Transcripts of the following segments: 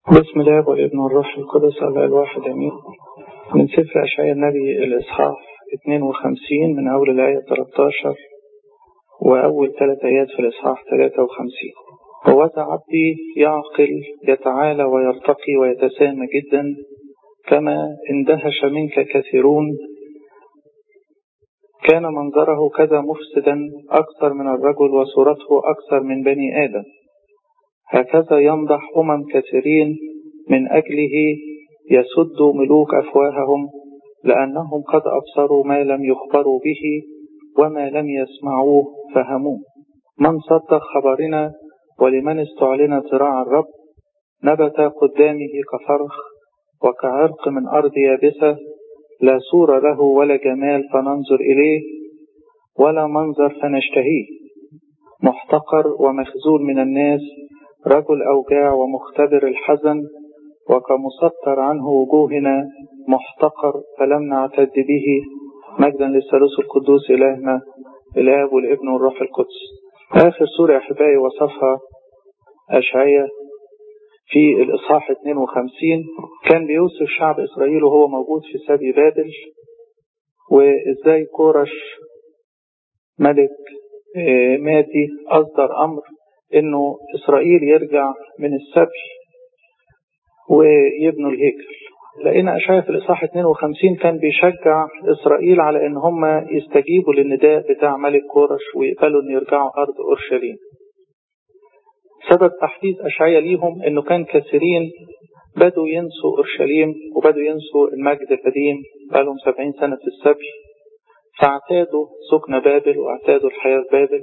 بسم الله والابن والروح القدس الله الواحد امين من سفر اشعياء النبي الاصحاح 52 من اول الايه 13 واول ثلاث ايات في الاصحاح 53 هو عبدي يعقل يتعالى ويرتقي ويتسامى جدا كما اندهش منك كثيرون كان منظره كذا مفسدا أكثر من الرجل وصورته أكثر من بني آدم هكذا يمضح أمم كثيرين من أجله يسد ملوك أفواههم لأنهم قد أبصروا ما لم يخبروا به وما لم يسمعوه فهموه من صدق خبرنا ولمن استعلن ذراع الرب نبت قدامه كفرخ وكعرق من أرض يابسة لا صورة له ولا جمال فننظر إليه ولا منظر فنشتهيه محتقر ومخزول من الناس رجل أوجاع ومختبر الحزن وكمسطر عنه وجوهنا محتقر فلم نعتد به مجدا للثالوث القدوس إلهنا الآب والابن والروح القدس آخر سورة يا أحبائي وصفها أشعية في الإصحاح 52 كان بيوصف شعب إسرائيل وهو موجود في سبي بابل وإزاي كورش ملك مادي أصدر أمر إنه إسرائيل يرجع من السبي ويبنوا الهيكل لقينا أشعياء في الإصحاح 52 كان بيشجع إسرائيل على إن هم يستجيبوا للنداء بتاع ملك كورش ويقبلوا إن يرجعوا أرض أورشليم سبب تحديث أشعياء ليهم إنه كان كثيرين بدوا ينسوا أورشليم وبدوا ينسوا المجد القديم بقالهم سبعين سنة في السبي فاعتادوا سكن بابل واعتادوا الحياة في بابل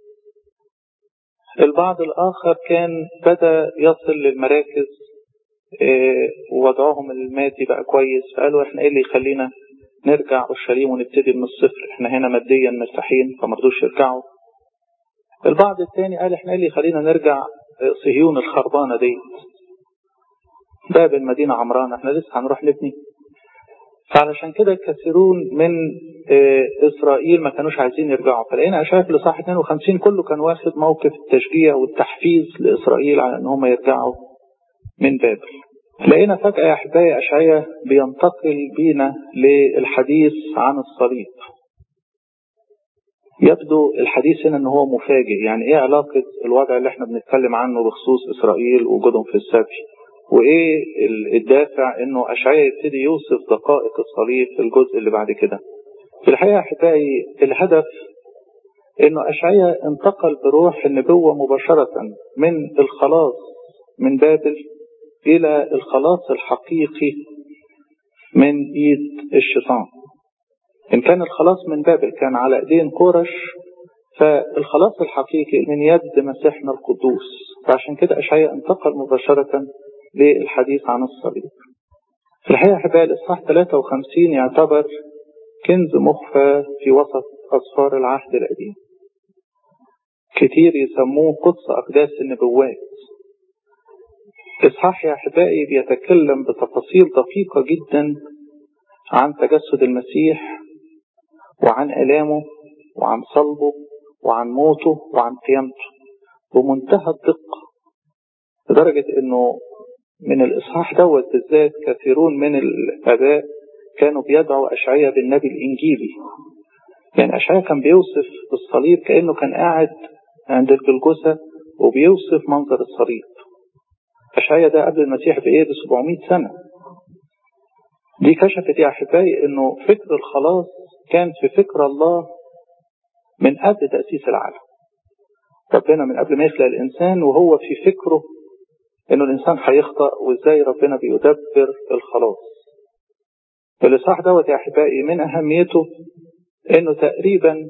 البعض الآخر كان بدأ يصل للمراكز ووضعهم المادي بقى كويس فقالوا احنا ايه اللي يخلينا نرجع اورشليم ونبتدي من الصفر احنا هنا ماديا مرتاحين فمرضوش يرجعوا البعض الثاني قال احنا ايه اللي يخلينا نرجع صهيون الخربانة دي باب المدينة عمرانة احنا لسه هنروح نبني فعلشان كده كثيرون من إسرائيل ما كانوش عايزين يرجعوا فلقينا أشعياء في الإصحاح 52 كله كان واخد موقف التشجيع والتحفيز لإسرائيل على إن هم يرجعوا من بابل لقينا فجأة يا أحبائي أشعياء بينتقل بينا للحديث عن الصليب يبدو الحديث هنا ان هو مفاجئ يعني ايه علاقة الوضع اللي احنا بنتكلم عنه بخصوص اسرائيل وجودهم في السبي وايه الدافع انه اشعياء يبتدي يوصف دقائق الصليب في الجزء اللي بعد كده في الحقيقة احبائي الهدف انه اشعياء انتقل بروح النبوة مباشرة من الخلاص من بابل الى الخلاص الحقيقي من ايد الشيطان إن كان الخلاص من بابل كان على إيدين كورش فالخلاص الحقيقي من يد مسيحنا القدوس فعشان كده أشعياء انتقل مباشرة للحديث عن الصليب في الحقيقة أحبائي الإصحاح 53 يعتبر كنز مخفى في وسط أسفار العهد القديم كتير يسموه قدس أقداس النبوات إصحاح يا أحبائي بيتكلم بتفاصيل دقيقة جدا عن تجسد المسيح وعن آلامه وعن صلبه وعن موته وعن قيامته بمنتهى الدقة لدرجة انه من الإصحاح دوت بالذات كثيرون من الآباء كانوا بيدعوا أشعية بالنبي الإنجيلي يعني أشعية كان بيوصف الصليب كأنه كان قاعد عند الجلجثة وبيوصف منظر الصليب أشعية ده قبل المسيح بإيه ب 700 سنة دي كشفت يا أحبائي أنه فكر الخلاص كان في فكر الله من قبل تأسيس العالم ربنا من قبل ما يخلق الإنسان وهو في فكره أنه الإنسان هيخطأ وإزاي ربنا بيدبر الخلاص الإصحاح دوت يا أحبائي من أهميته أنه تقريبا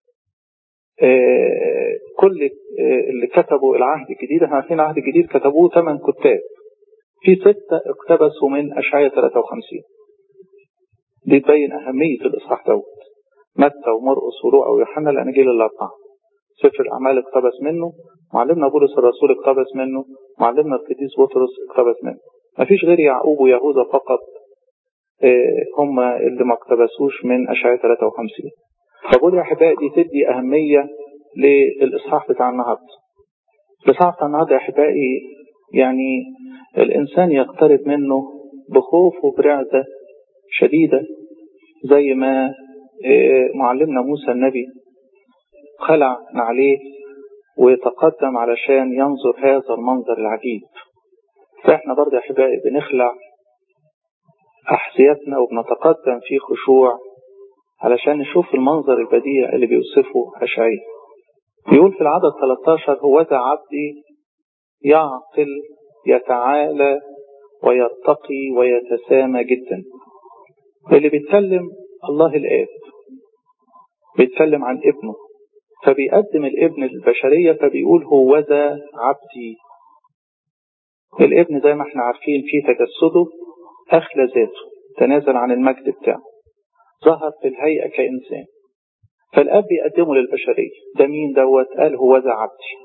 كل اللي كتبوا العهد الجديد احنا عارفين العهد الجديد كتبوه ثمان كتاب في ستة اقتبسوا من أشعية 53 دي تبين أهمية الإصحاح دوت متى ومرقس ولوقا ويوحنا الأناجيل الأربعة سفر الأعمال اقتبس منه معلمنا بولس الرسول اقتبس منه معلمنا القديس بطرس اقتبس منه ما فيش غير يعقوب ويهوذا فقط هم اللي ما اقتبسوش من أشعية 53 فبقول يا أحبائي دي تدي أهمية للإصحاح بتاع النهارده الإصحاح بتاع النهارده يا أحبائي يعني الإنسان يقترب منه بخوف وبرعدة شديدة زي ما معلمنا موسى النبي خلع عليه ويتقدم علشان ينظر هذا المنظر العجيب فإحنا برضه يا أحبائي بنخلع أحذيتنا وبنتقدم في خشوع علشان نشوف المنظر البديع اللي بيوصفه أشعياء يقول في العدد 13 هو ذا عبدي يعقل يتعالى ويرتقي ويتسامى جدا اللي بيتكلم الله الآب بيتكلم عن ابنه فبيقدم الابن للبشرية فبيقول هو ذا عبدي الابن زي ما احنا عارفين في تجسده أخلى ذاته تنازل عن المجد بتاعه ظهر في الهيئة كإنسان فالأب بيقدمه للبشرية ده مين دوت قال هو ذا عبدي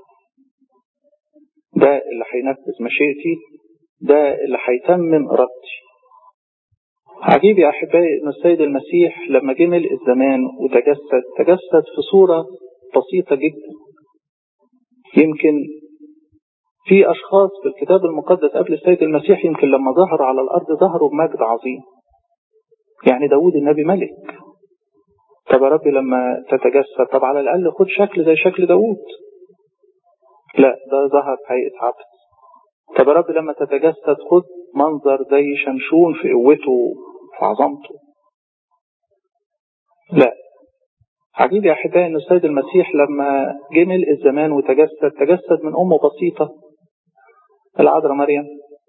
ده اللي هينفذ مشيئتي ده اللي هيتمم إرادتي عجيب يا أحبائي أن السيد المسيح لما جه ملء الزمان وتجسد تجسد في صورة بسيطة جدا يمكن في أشخاص في الكتاب المقدس قبل السيد المسيح يمكن لما ظهروا على الأرض ظهروا بمجد عظيم يعني داود النبي ملك طب يا ربي لما تتجسد طب على الأقل خد شكل زي شكل داود لا ده ظهر في هيئة عبد طب يا رب لما تتجسد خد منظر زي شمشون في قوته وفي عظمته لا عجيب يا أحبائي أن السيد المسيح لما جه ملء الزمان وتجسد تجسد من أمه بسيطة العذراء مريم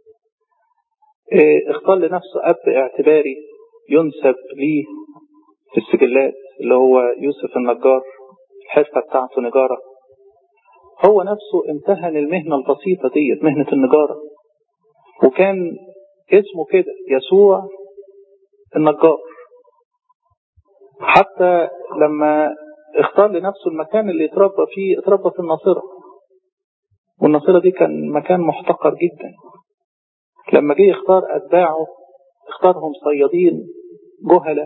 اختار لنفسه أب اعتباري ينسب ليه في السجلات اللي هو يوسف النجار الحرفة بتاعته نجارة هو نفسه امتهن المهنة البسيطة ديت مهنة النجارة وكان اسمه كده يسوع النجار حتى لما اختار لنفسه المكان اللي يتربى فيه اتربى في الناصرة والناصرة دي كان مكان محتقر جدا لما جه يختار أتباعه اختارهم صيادين جهلة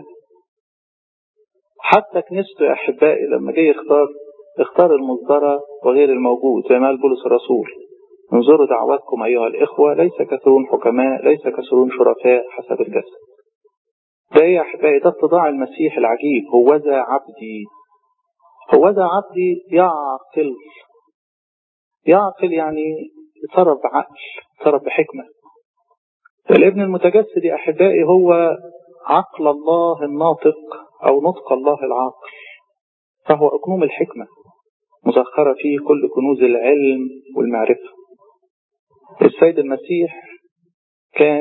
حتى كنيسته يا أحبائي لما جه يختار اختار المصدرة وغير الموجود زي ما قال بولس الرسول انظروا دعواتكم أيها الإخوة ليس كثيرون حكماء ليس كثيرون شرفاء حسب الجسد ده يا أحبائي ده اتضاع المسيح العجيب هو ذا عبدي هو ذا عبدي يعقل يعقل يعني يتصرف بعقل يتصرف بحكمة الابن المتجسد يا أحبائي هو عقل الله الناطق أو نطق الله العاقل فهو أقنوم الحكمة مسخرة فيه كل كنوز العلم والمعرفة السيد المسيح كان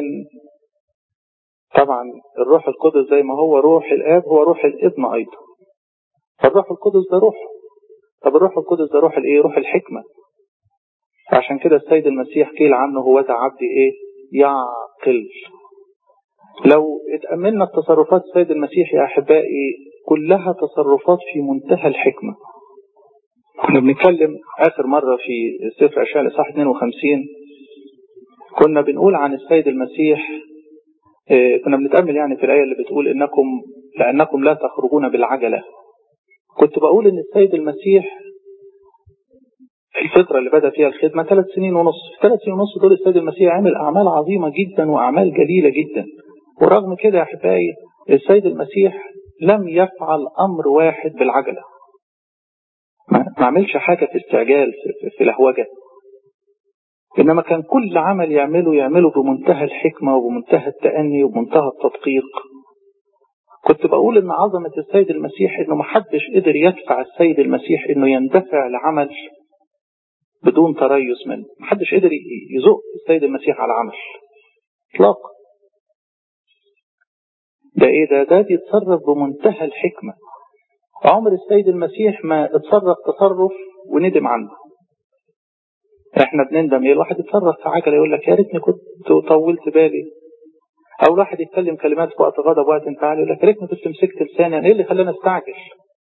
طبعا الروح القدس زي ما هو روح الآب هو روح الابن أيضا فالروح القدس ده روح طب الروح القدس ده روح الايه روح الحكمة عشان كده السيد المسيح قيل عنه هو ده عبد ايه يعقل لو اتأملنا في تصرفات السيد المسيح يا أحبائي كلها تصرفات في منتهى الحكمة كنا بنتكلم آخر مرة في سفر أشياء الإصحاح 52 كنا بنقول عن السيد المسيح كنا بنتأمل يعني في الآية اللي بتقول إنكم لأنكم لا تخرجون بالعجلة كنت بقول إن السيد المسيح الفترة اللي بدأ فيها الخدمة ثلاث سنين ونص في ثلاث سنين ونص دول السيد المسيح عمل أعمال عظيمة جدا وأعمال جليلة جدا ورغم كده يا أحبائي السيد المسيح لم يفعل أمر واحد بالعجلة ما عملش حاجة في استعجال في, في لهوجة إنما كان كل عمل يعمله يعمله بمنتهى الحكمة وبمنتهى التأني وبمنتهى التدقيق كنت بقول إن عظمة السيد المسيح إنه محدش قدر يدفع السيد المسيح إنه يندفع لعمل بدون تريث منه محدش قدر يزق السيد المسيح على عمل إطلاقا ده إيه ده ده بيتصرف بمنتهى الحكمة عمر السيد المسيح ما اتصرف تصرف وندم عنه احنا بنندم ايه الواحد يتصرف في عجله يقول لك يا ريتني كنت طولت بالي او الواحد يتكلم كلمات في وقت غضب وقت انفعال يقول لك يا ريتني كنت مسكت لساني ايه اللي خلاني استعجل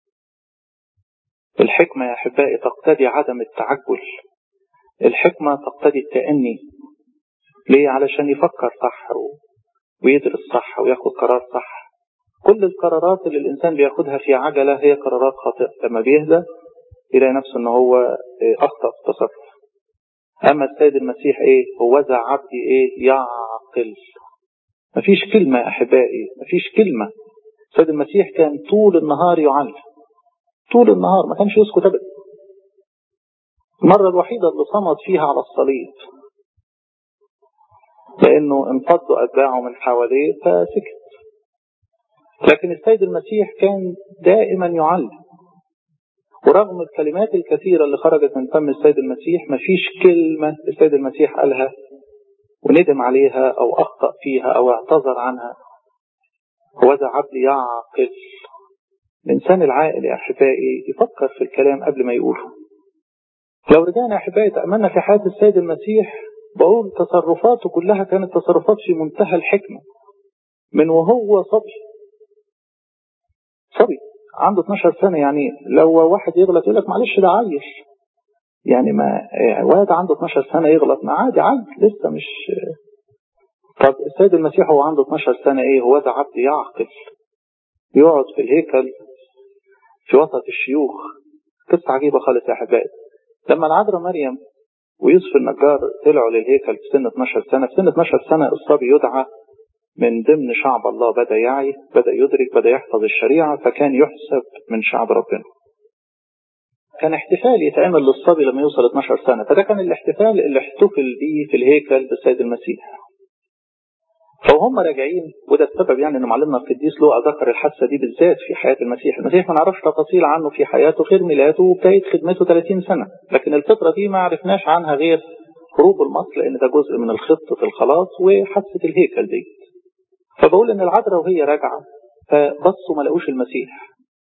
الحكمه يا احبائي تقتضي عدم التعجل الحكمه تقتضي التأني ليه علشان يفكر صح ويدرس صح وياخد قرار صح كل القرارات اللي الإنسان بياخدها في عجلة هي قرارات خاطئة لما بيهدى يلاقي نفسه ان هو أخطأ في التصرف أما السيد المسيح إيه هو ذا عبدي إيه يعقل مفيش كلمة يا أحبائي مفيش كلمة السيد المسيح كان طول النهار يعلم طول النهار ما كانش يسكت أبدا المرة الوحيدة اللي صمد فيها على الصليب لأنه انفضوا أتباعه من حواليه فسكت لكن السيد المسيح كان دائما يعلم ورغم الكلمات الكثيرة اللي خرجت من فم السيد المسيح ما فيش كلمة السيد المسيح قالها وندم عليها أو أخطأ فيها أو اعتذر عنها هو ذا عبد يعقل الإنسان العاقل يا أحبائي يفكر في الكلام قبل ما يقوله لو رجعنا يا أحبائي تأملنا في حياة السيد المسيح بقول تصرفاته كلها كانت تصرفات في منتهى الحكمة من وهو صبي صبي عنده 12 سنة يعني لو واحد يغلط يقول لك معلش ده عيل يعني ما واد عنده 12 سنة يغلط ما عادي عيل لسه مش طب السيد المسيح هو عنده 12 سنة ايه هو ده عبد يعقل يقعد في الهيكل في وسط الشيوخ قصة عجيبة خالص يا أحبائي لما العذراء مريم ويوسف النجار طلعوا للهيكل في سن 12 سنة في سن 12 سنة الصبي يدعى من ضمن شعب الله بدأ يعي بدأ يدرك بدأ يحفظ الشريعة فكان يحسب من شعب ربنا كان احتفال يتعمل للصبي لما يوصل 12 سنة فده كان الاحتفال اللي احتفل به في الهيكل بالسيد المسيح فهم راجعين وده السبب يعني ان معلمنا القديس لوقا ذكر الحادثه دي بالذات في حياه المسيح، المسيح ما نعرفش تفاصيل عنه في حياته غير ميلاده وبدايه خدمته 30 سنه، لكن الفتره دي ما عرفناش عنها غير خروج المصر لان ده جزء من الخطه الخلاص وحادثه الهيكل دي. فبقول ان العذراء وهي راجعه فبصوا ما لقوش المسيح.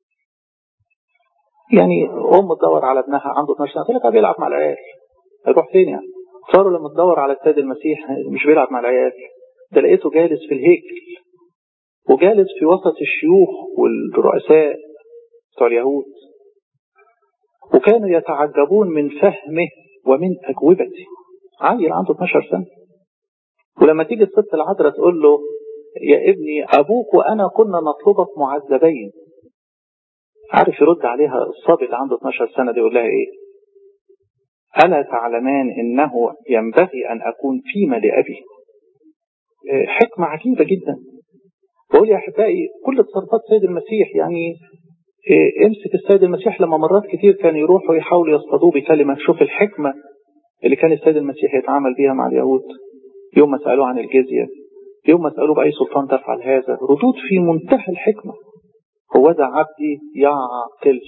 يعني ام تدور على ابنها عنده 12 سنه تقول لك بيلعب مع العيال. هيروح فين يعني؟ صاروا لما تدور على السيد المسيح مش بيلعب مع العيال ده لقيته جالس في الهيكل وجالس في وسط الشيوخ والرؤساء بتوع اليهود وكانوا يتعجبون من فهمه ومن أجوبته عيل عنده 12 سنة ولما تيجي الست العذراء تقول له يا ابني أبوك وأنا كنا نطلبك معذبين عارف يرد عليها الصبي اللي عنده 12 سنة دي يقول لها إيه ألا تعلمان إنه ينبغي أن أكون فيما لأبي حكمة عجيبة جدا بقول يا أحبائي كل تصرفات سيد المسيح يعني امسك السيد المسيح لما مرات كتير كان يروحوا يحاولوا يصطادوه بكلمة شوف الحكمة اللي كان السيد المسيح يتعامل بيها مع اليهود يوم ما سألوه عن الجزية يوم ما سألوه بأي سلطان تفعل هذا ردود في منتهى الحكمة هو ذا عبدي يعقل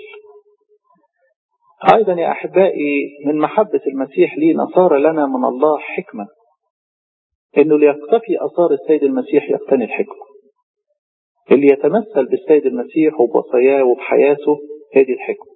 أيضا يا أحبائي من محبة المسيح لينا صار لنا من الله حكمة انه ليقتفي اثار السيد المسيح يقتني الحكمه. اللي يتمثل بالسيد المسيح وبوصاياه وبحياته هذه الحكمه.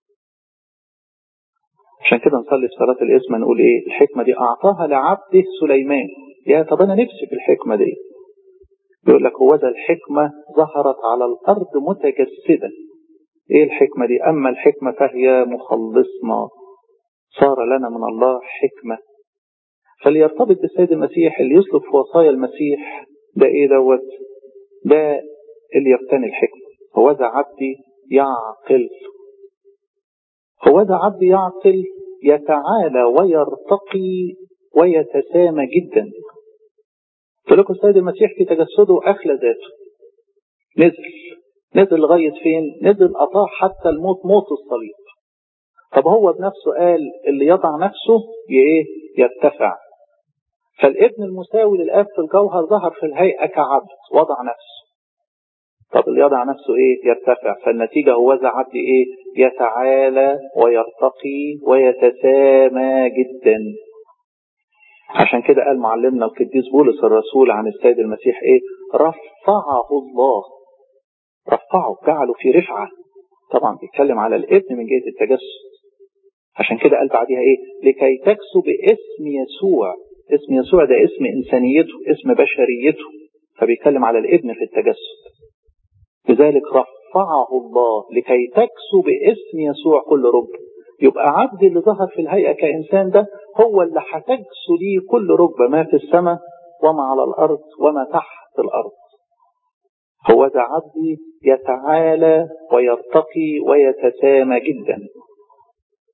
عشان كده نصلي في صلاه الاسم نقول ايه؟ الحكمه دي اعطاها لعبده سليمان. يا طب انا نفسي في الحكمه دي. يقول لك هو ذا الحكمه ظهرت على الارض متجسده. ايه الحكمه دي؟ اما الحكمه فهي مخلصنا. صار لنا من الله حكمه فليرتبط بالسيد المسيح اللي يسلك في وصايا المسيح ده ايه دوت ده اللي يقتني الحكمة هو ذا عبدي يعقل هو ذا عبدي يعقل يتعالى ويرتقي ويتسامى جدا فلكم السيد المسيح في تجسده أخلى ذاته نزل نزل لغاية فين نزل أطاع حتى الموت موت الصليب طب هو بنفسه قال اللي يضع نفسه ايه يرتفع فالابن المساوي للاب في الجوهر ظهر في الهيئه كعبد وضع نفسه طب اللي يضع نفسه ايه يرتفع فالنتيجه هو ذا عبد ايه يتعالى ويرتقي ويتسامى جدا عشان كده قال معلمنا القديس بولس الرسول عن السيد المسيح ايه رفعه الله رفعه جعله في رفعه طبعا بيتكلم على الابن من جهه التجسد عشان كده قال بعديها ايه لكي تكسو باسم يسوع اسم يسوع ده اسم انسانيته اسم بشريته فبيتكلم على الابن في التجسد لذلك رفعه الله لكي تكسو باسم يسوع كل رب يبقى عبد اللي ظهر في الهيئة كإنسان ده هو اللي هتكسو ليه كل ركبة ما في السماء وما على الأرض وما تحت الأرض هو ذا عبدي يتعالى ويرتقي ويتسامى جدا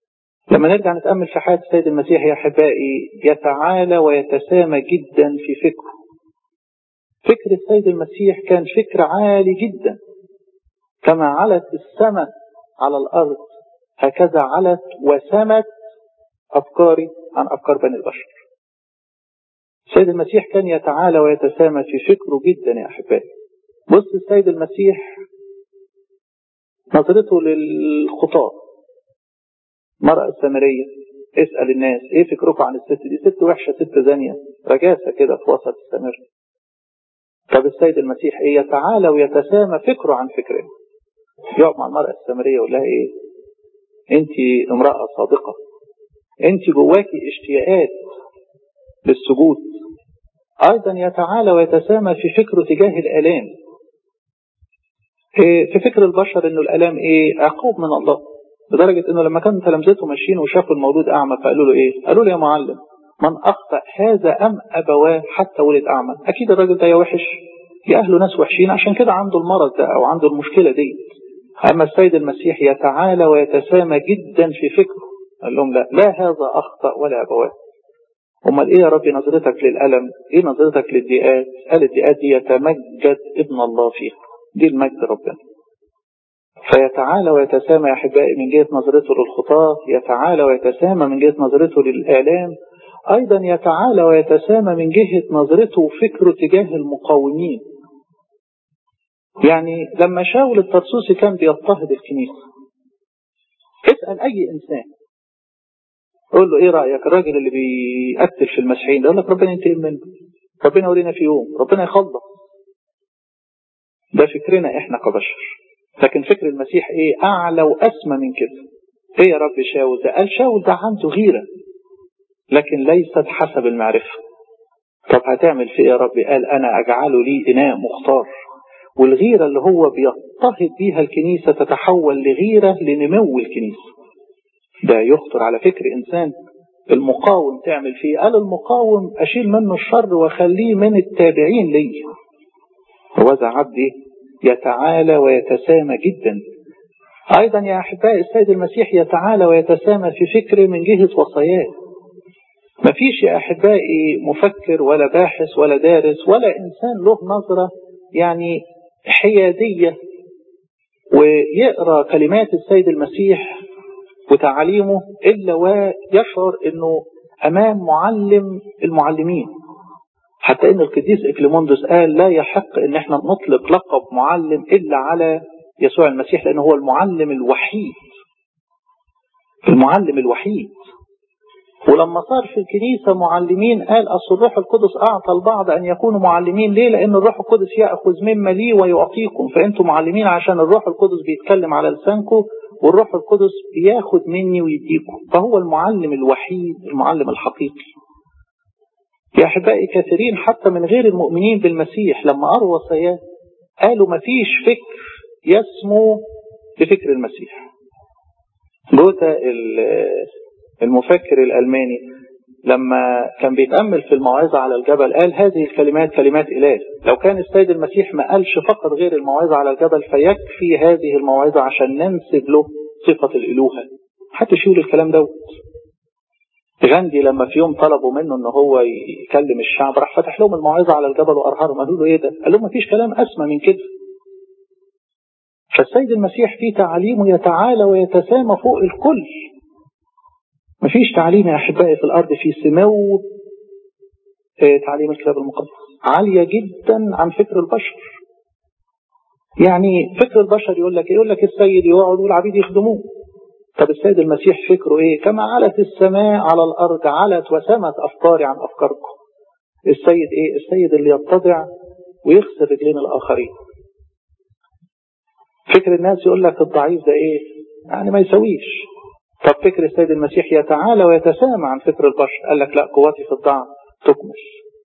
لما نرجع نتأمل في حياة السيد المسيح يا أحبائي يتعالى ويتسامى جدا في فكره فكر السيد المسيح كان فكر عالي جدا كما علت السماء على الأرض هكذا علت وسمت أفكاري عن أفكار بني البشر السيد المسيح كان يتعالى ويتسامى في فكره جدا يا أحبائي بص السيد المسيح نظرته للخطاة المرأة السامرية اسأل الناس ايه فكركم عن الست دي ست وحشة ست زانية رجاسة كده في وسط السامرة طب السيد المسيح ايه يتعالى ويتسامى فكره عن فكرنا يقعد مع المرأة السامرية يقول لها ايه انت امرأة صادقة انت جواكي اشتياقات للسجود ايضا يتعالى ويتسامى في فكره تجاه الالام في فكر البشر انه الالام ايه عقوب من الله لدرجة انه لما كانوا تلامذته ماشيين وشافوا المولود اعمى فقالوا له ايه قالوا له يا معلم من اخطأ هذا ام ابواه حتى ولد اعمى اكيد الراجل ده يا وحش يا اهله ناس وحشين عشان كده عنده المرض ده او عنده المشكلة دي اما السيد المسيح يتعالى ويتسامى جدا في فكره قال لهم لا لا هذا اخطأ ولا ابواه امال ايه يا ربي نظرتك للالم ايه نظرتك للضيقات قال الضيقات دي يتمجد ابن الله فيها دي المجد ربنا فيتعالى ويتسامى يا احبائي من جهه نظرته للخطاه يتعالى ويتسامى من جهه نظرته للاعلام ايضا يتعالى ويتسامى من جهه نظرته وفكره تجاه المقاومين يعني لما شاول الطرسوسي كان بيضطهد الكنيسه اسال اي انسان قول له ايه رايك الراجل اللي بيقتل في المسيحيين ده يقول لك ربنا ينتقم منه ربنا يورينا في يوم ربنا يخلص ده فكرنا احنا كبشر لكن فكر المسيح ايه اعلى واسمى من كده ايه يا رب شاول ده قال شاول ده عنده غيره لكن ليست حسب المعرفه طب هتعمل في ايه يا رب قال انا اجعله لي اناء مختار والغيره اللي هو بيضطهد بيها الكنيسه تتحول لغيره لنمو الكنيسه ده يخطر على فكر انسان المقاوم تعمل فيه قال المقاوم اشيل منه الشر واخليه من التابعين لي وذا عبدي يتعالى ويتسامى جدا أيضا يا أحبائي السيد المسيح يتعالى ويتسامى في فكره من جهة وصاياه ما فيش يا أحبائي مفكر ولا باحث ولا دارس ولا إنسان له نظرة يعني حيادية ويقرأ كلمات السيد المسيح وتعاليمه إلا ويشعر أنه أمام معلم المعلمين حتى ان القديس اكليموندوس قال لا يحق ان احنا نطلق لقب معلم الا على يسوع المسيح لانه هو المعلم الوحيد المعلم الوحيد ولما صار في الكنيسه معلمين قال اصل الروح القدس اعطى البعض ان يكونوا معلمين ليه؟ لان الروح القدس ياخذ مما لي ويعطيكم فانتم معلمين عشان الروح القدس بيتكلم على لسانكم والروح القدس بياخد مني ويديكم فهو المعلم الوحيد المعلم الحقيقي يا أحبائي كثيرين حتى من غير المؤمنين بالمسيح لما قروا وصاياه قالوا ما فيش فكر يسمو بفكر المسيح جوتا المفكر الألماني لما كان بيتأمل في الموعظة على الجبل قال هذه الكلمات كلمات إله لو كان السيد المسيح ما قالش فقط غير الموعظة على الجبل فيكفي هذه الموعظة عشان ننسب له صفة الإلوهة حتى يقول الكلام دوت غاندي لما في يوم طلبوا منه ان هو يكلم الشعب راح فتح لهم الموعظه على الجبل وارهرهم قالوا له ايه ده؟ قال لهم ما فيش كلام اسمى من كده. فالسيد المسيح في تعاليمه يتعالى ويتسامى فوق الكل. ما فيش تعليم يا احبائي في الارض في سمو تعليم الكتاب المقدس عاليه جدا عن فكر البشر. يعني فكر البشر يقول لك يقول لك السيد يقعد والعبيد يخدموه. طب السيد المسيح فكره ايه كما علت السماء على الارض علت وسمت افكاري عن افكاركم السيد ايه السيد اللي يتضع ويغسل رجلين الاخرين فكر الناس يقول لك الضعيف ده ايه يعني ما يسويش طب فكر السيد المسيح يتعالى ويتسامى عن فكر البشر قال لك لا قوتي في الضعف تكمل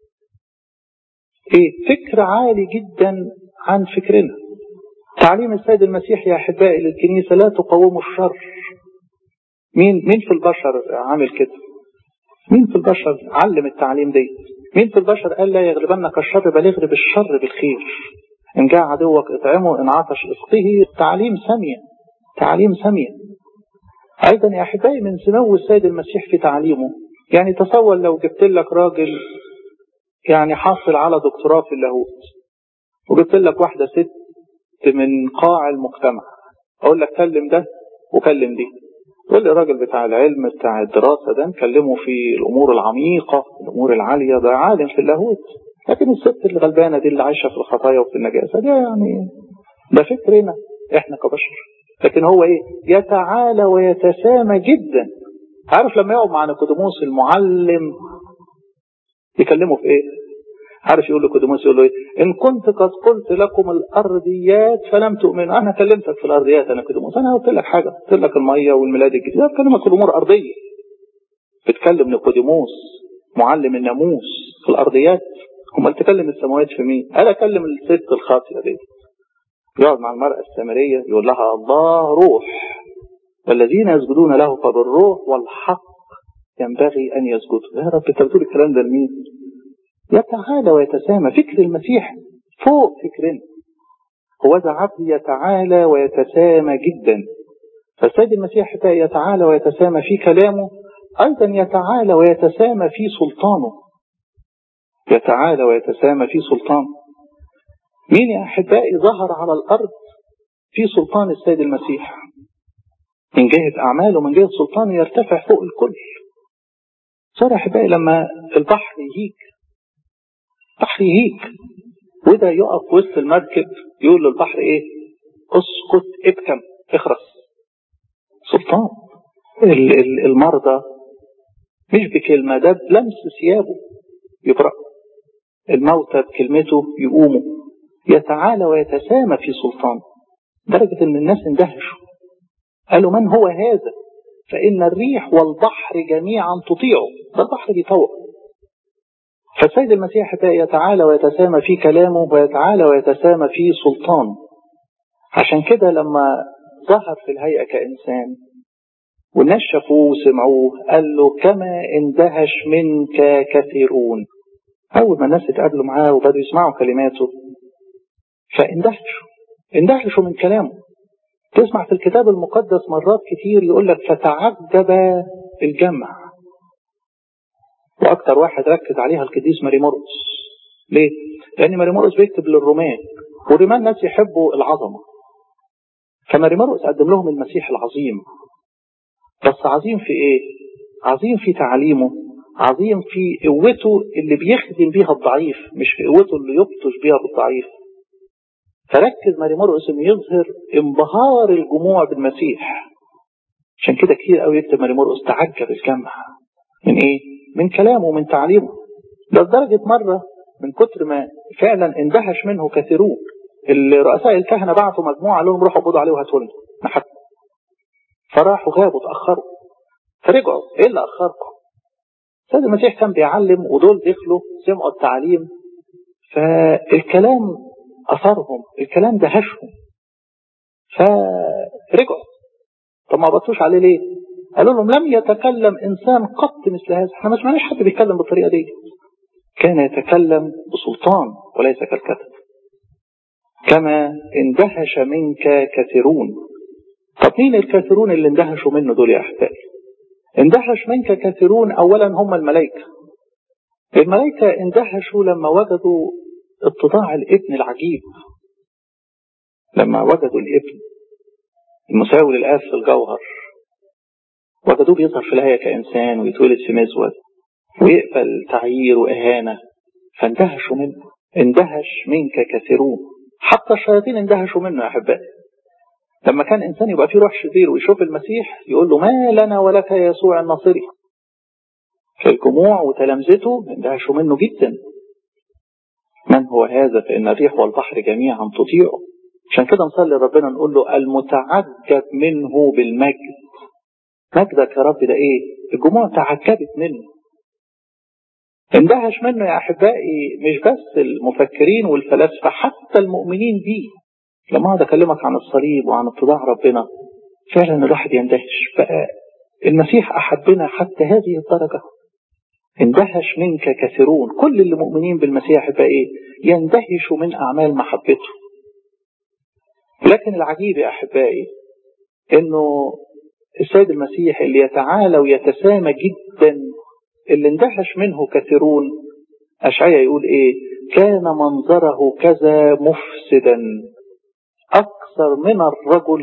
ايه فكر عالي جدا عن فكرنا تعليم السيد المسيح يا احبائي للكنيسه لا تقاوموا الشر مين مين في البشر عامل كده مين في البشر علم التعليم دي مين في البشر قال لا يغلبنك الشر بل اغلب الشر بالخير ان جاء عدوك اطعمه ان عطش اسقه تعليم ساميه تعليم ساميه أيضا يا أحبائي من سمو السيد المسيح في تعليمه يعني تصور لو جبت لك راجل يعني حاصل على دكتوراه في اللاهوت وجبت لك واحدة ست من قاع المجتمع أقول لك كلم ده وكلم دي تقول لي الراجل بتاع العلم بتاع الدراسة ده نكلمه في الأمور العميقة الأمور العالية ده عالم في اللاهوت لكن الست الغلبانة دي اللي عايشة في الخطايا وفي النجاسة دي يعني ده فكرنا احنا كبشر لكن هو ايه يتعالى ويتسامى جدا عارف لما يقعد مع نيقوديموس المعلم يكلمه في ايه عارف يقول لكوديموس يقول له ايه ان كنت قد قلت لكم الارضيات فلم تؤمنوا انا كلمتك في الارضيات انا كوديموس انا قلت لك حاجه قلت لك الميه والميلاد الجديد انا بكلمك في الامور ارضيه بتكلم نيقوديموس معلم الناموس في الارضيات امال تكلم السماوات في مين انا اكلم الست الخاطئه دي يقعد مع المرأة السامرية يقول لها الله روح والذين يسجدون له فبالروح والحق ينبغي أن يسجدوا يا رب أنت بتقول الكلام ده لمين؟ يتعالى ويتسامى فكر المسيح فوق فكرنا هو ذا عبد يتعالى ويتسامى جدا فالسيد المسيح يتعالى ويتسامى في كلامه أيضا يتعالى ويتسامى في سلطانه يتعالى ويتسامى في سلطانه مين يا أحبائي ظهر على الأرض في سلطان السيد المسيح من جهة أعماله من جهة سلطانه يرتفع فوق الكل صار يا أحبائي لما البحر يهيج البحر يهيج وده يقف وسط المركب يقول للبحر ايه اسكت ابكم اخرس سلطان المرضى مش بكلمة ده بلمس ثيابه يبرأ الموتى بكلمته يقوموا يتعالى ويتسامى في سلطان درجة ان الناس اندهشوا قالوا من هو هذا فإن الريح والبحر جميعا تطيعه ده البحر بيطوع فالسيد المسيح يتعالى ويتسامى في كلامه ويتعالى ويتسامى في سلطانه عشان كده لما ظهر في الهيئة كإنسان والناس شافوه وسمعوه قال له كما اندهش منك كثيرون أول ما الناس اتقابلوا معاه وبدأوا يسمعوا كلماته فاندهشوا اندهشوا من كلامه تسمع في الكتاب المقدس مرات كتير يقول لك فتعجب الجمع واكتر واحد ركز عليها القديس ماري مرقس ليه؟ لان ماري مرقس بيكتب للرومان والرومان ناس يحبوا العظمه فماري مرقس قدم لهم المسيح العظيم بس عظيم في ايه؟ عظيم في تعليمه عظيم في قوته اللي بيخدم بيها الضعيف مش في قوته اللي يبطش بيها بالضعيف فركز ماري مرقس انه يظهر انبهار الجموع بالمسيح عشان كده كتير قوي يكتب ماري مرقس تعجب الجمع من ايه؟ من كلامه ومن تعليمه ده لدرجة مرة من كتر ما فعلا اندهش منه كثيرون الرؤساء الكهنة بعثوا مجموعة لهم روحوا قبضوا عليه وهاتوا لنا نحكم فراحوا غابوا اتأخروا فرجعوا ايه اللي أخركم؟ السيد المسيح كان بيعلم ودول دخلوا سمعوا التعليم فالكلام أثرهم الكلام دهشهم فرجعوا طب ما بطوش عليه ليه؟ قالوا لهم لم يتكلم إنسان قط مثل هذا احنا ما سمعناش حد بيتكلم بالطريقة دي كان يتكلم بسلطان وليس كالكتب كما اندهش منك كثيرون طب مين الكثيرون اللي اندهشوا منه دول يا أحبائي اندهش منك كثيرون أولا هم الملائكة الملائكة اندهشوا لما وجدوا اتضاع الابن العجيب لما وجدوا الابن المساوي للآب في الجوهر وجدوه بيظهر في الآية كإنسان ويتولد في مزود ويقبل تعيير وإهانة فاندهشوا منه اندهش منك كثيرون حتى الشياطين اندهشوا منه يا أحبائي لما كان إنسان يبقى فيه روح شرير ويشوف المسيح يقول له ما لنا ولك يا يسوع الناصري فالجموع وتلامذته اندهشوا منه جدا من هو هذا فإن الريح والبحر جميعا تطيعه عشان كده نصلي ربنا نقول له المتعجب منه بالمجد مجدك يا رب ده ايه الجموع تعجبت منه اندهش منه يا احبائي مش بس المفكرين والفلاسفه حتى المؤمنين بيه لما اقعد اكلمك عن الصليب وعن اتضاع ربنا فعلا الواحد يندهش بقى المسيح احبنا حتى هذه الدرجه اندهش منك كثيرون كل اللي مؤمنين بالمسيح بقى ايه يندهشوا من اعمال محبته لكن العجيب يا احبائي انه السيد المسيح اللي يتعالى ويتسامى جدا اللي اندهش منه كثيرون أشعيا يقول إيه كان منظره كذا مفسدا أكثر من الرجل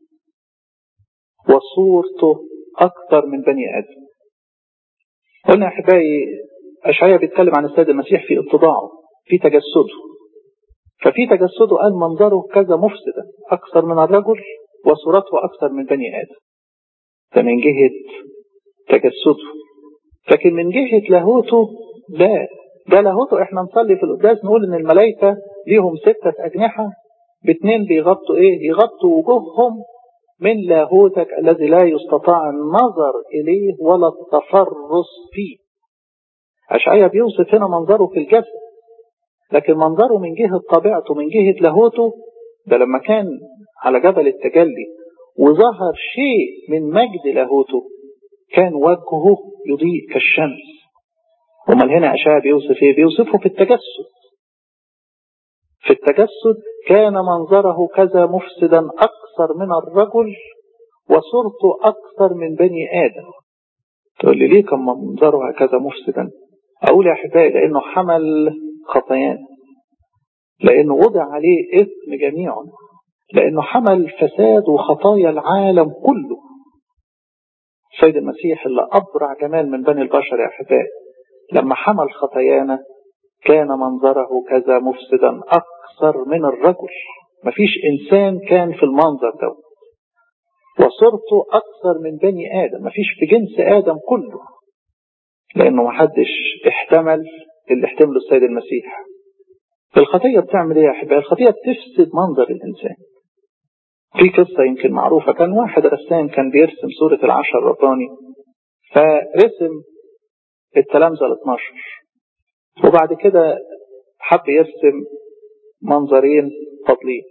وصورته أكثر من بني آدم قلنا يا أحبائي أشعيا بيتكلم عن السيد المسيح في اتضاعه في تجسده ففي تجسده قال منظره كذا مفسدا أكثر من الرجل وصورته أكثر من بني آدم ده من جهة تجسده لكن من جهة لاهوته لا ده لاهوته احنا نصلي في القداس نقول ان الملائكة ليهم ستة أجنحة باثنين بيغطوا ايه يغطوا وجوههم من لاهوتك الذي لا يستطاع النظر إليه ولا التفرس فيه أشعيا بيوصف هنا منظره في الجسد لكن منظره من جهة طبيعته من جهة لاهوته ده لما كان على جبل التجلي وظهر شيء من مجد لاهوته كان وجهه يضيء كالشمس امال هنا أشعيا بيوصف ايه بيوصفه في التجسد في التجسد كان منظره كذا مفسدا أكثر من الرجل وصورته أكثر من بني آدم تقول لي ليه كان منظره هكذا مفسدا أقول يا أحبائي لأنه حمل خطيان لأنه وضع عليه إثم جميعا لأنه حمل فساد وخطايا العالم كله سيد المسيح اللي أبرع جمال من بني البشر يا أحبائي لما حمل خطايانا كان منظره كذا مفسدا أكثر من الرجل مفيش إنسان كان في المنظر ده وصرته أكثر من بني آدم مفيش في جنس آدم كله لأنه محدش احتمل اللي احتمله السيد المسيح الخطية بتعمل ايه يا أحبائي الخطية بتفسد منظر الإنسان في قصة يمكن معروفة كان واحد رسام كان بيرسم صورة العشر الرباني فرسم التلامذة ال 12 وبعد كده حب يرسم منظرين فاضلين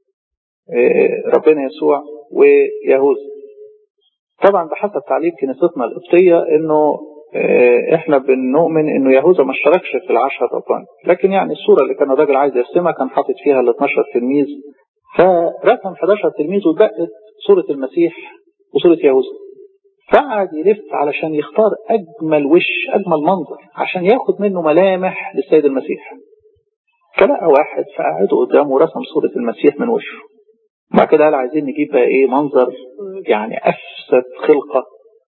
ربنا يسوع ويهوذا طبعا بحسب تعليم كنيستنا القبطية انه احنا بنؤمن انه يهوذا ما اشتركش في العشر ربان لكن يعني الصورة اللي كان الراجل عايز يرسمها كان حاطط فيها ال 12 تلميذ فرسم 11 تلميذ وبقت صورة المسيح وصورة يهوذا فقعد يلف علشان يختار اجمل وش اجمل منظر عشان ياخد منه ملامح للسيد المسيح فلقى واحد فقعده قدامه ورسم صورة المسيح من وشه بعد كده قال عايزين نجيب بقى ايه منظر يعني افسد خلقة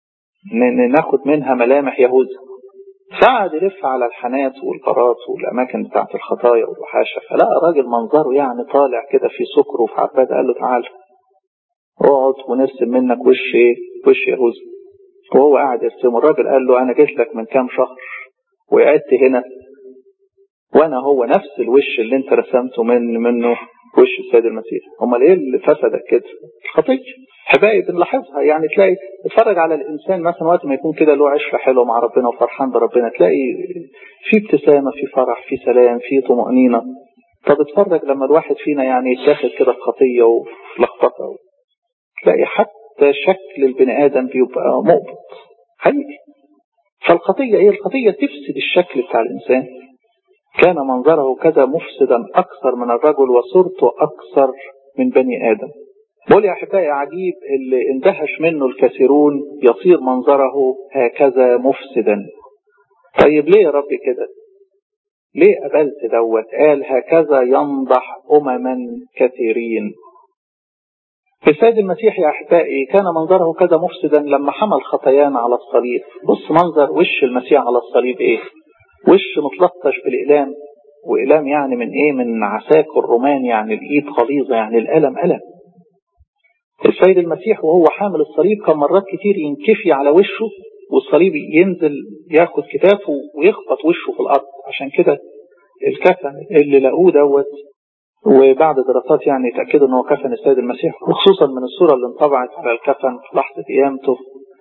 ناخد منها ملامح يهوذا فقعد يلف على الحانات والقارات والاماكن بتاعت الخطايا والوحاشة فلقى راجل منظره يعني طالع كده في سكر وفي عباد قال له تعالى اقعد ونرسم منك وش ايه وش يهوذا وهو قاعد يرسم الراجل قال له انا جيت لك من كام شهر وقعدت هنا وانا هو نفس الوش اللي انت رسمته من منه وش السيد المسيح امال ايه اللي فسدك كده الخطيه حبايب بنلاحظها يعني تلاقي اتفرج على الانسان مثلا وقت ما يكون كده له عشره حلوه مع ربنا وفرحان بربنا تلاقي في ابتسامه في فرح في سلام في طمانينه طب اتفرج لما الواحد فينا يعني يتاخد كده في خطيه وفي لخبطه تلاقي حتى شكل البني ادم بيبقى مقبض حقيقي فالخطيه ايه الخطيه تفسد الشكل بتاع الانسان كان منظره كذا مفسدا أكثر من الرجل وصورته أكثر من بني آدم بقول يا أحبائي عجيب اللي اندهش منه الكثيرون يصير منظره هكذا مفسدا طيب ليه يا رب كده ليه قبلت دوت قال هكذا ينضح أمما كثيرين السيد المسيح يا أحبائي كان منظره كذا مفسدا لما حمل خطايانا على الصليب بص منظر وش المسيح على الصليب ايه وش متلطش بالإقلام وإقلام يعني من إيه من عساك الرومان يعني الإيد غليظة يعني الألم ألم السيد المسيح وهو حامل الصليب كان مرات كتير ينكفي على وشه والصليب ينزل ياخد كتافه ويخبط وشه في الأرض عشان كده الكفن اللي لقوه دوت وبعد دراسات يعني اتأكدوا ان هو كفن السيد المسيح وخصوصا من الصورة اللي انطبعت على الكفن في لحظة قيامته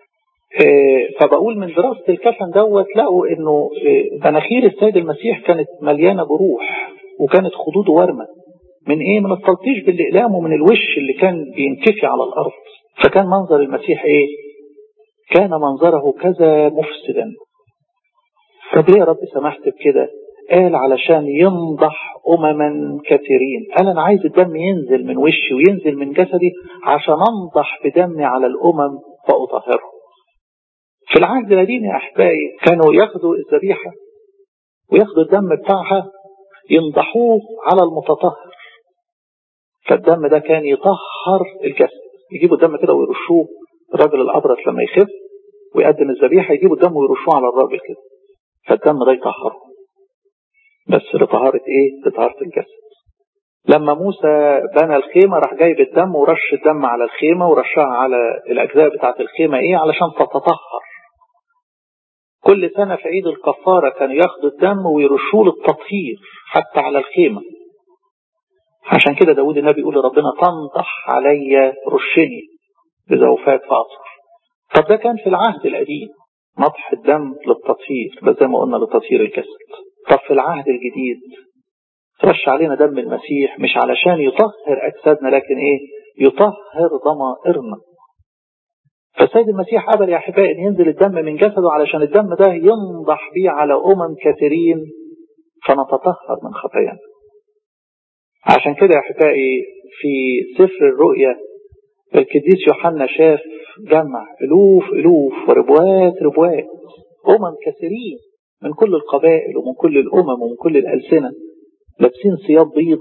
فبقول من دراسة الكفن دوت لقوا انه مناخير السيد المسيح كانت مليانة بروح وكانت خدوده ورمة من ايه من التلطيش بالاقلام ومن الوش اللي كان بينكفي على الارض فكان منظر المسيح ايه كان منظره كذا مفسدا طب ليه يا رب سمحت بكده قال علشان ينضح أمما كثيرين قال أنا عايز الدم ينزل من وشي وينزل من جسدي عشان أنضح بدمي على الأمم وأطهرهم في العهد القديم يا أحبائي كانوا ياخدوا الذبيحة وياخدوا الدم بتاعها ينضحوه على المتطهر فالدم ده كان يطهر الجسد يجيبوا الدم كده ويرشوه الراجل الأبرص لما يخف ويقدم الذبيحة يجيبوا الدم ويرشوه على الراجل كده فالدم ده يطهره بس لطهارة ايه؟ لطهارة الجسد لما موسى بنى الخيمة راح جايب الدم ورش الدم على الخيمة ورشها على الأجزاء بتاعة الخيمة ايه علشان تتطهر كل سنة في عيد الكفارة كانوا ياخدوا الدم ويرشوه للتطهير حتى على الخيمة عشان كده داود النبي يقول لربنا تنضح علي رشني بزوفات فأطهر طب ده كان في العهد القديم نضح الدم للتطهير بس زي ما قلنا لتطهير الجسد طب في العهد الجديد ترش علينا دم المسيح مش علشان يطهر أجسادنا لكن إيه يطهر ضمائرنا فالسيد المسيح قبل يا أحبائي أن ينزل الدم من جسده علشان الدم ده ينضح بيه على أمم كثيرين فنتطهر من خطايانا عشان كده يا أحبائي في سفر الرؤيا القديس يوحنا شاف جمع ألوف ألوف وربوات ربوات أمم كثيرين من كل القبائل ومن كل الأمم ومن كل الألسنة لابسين ثياب بيض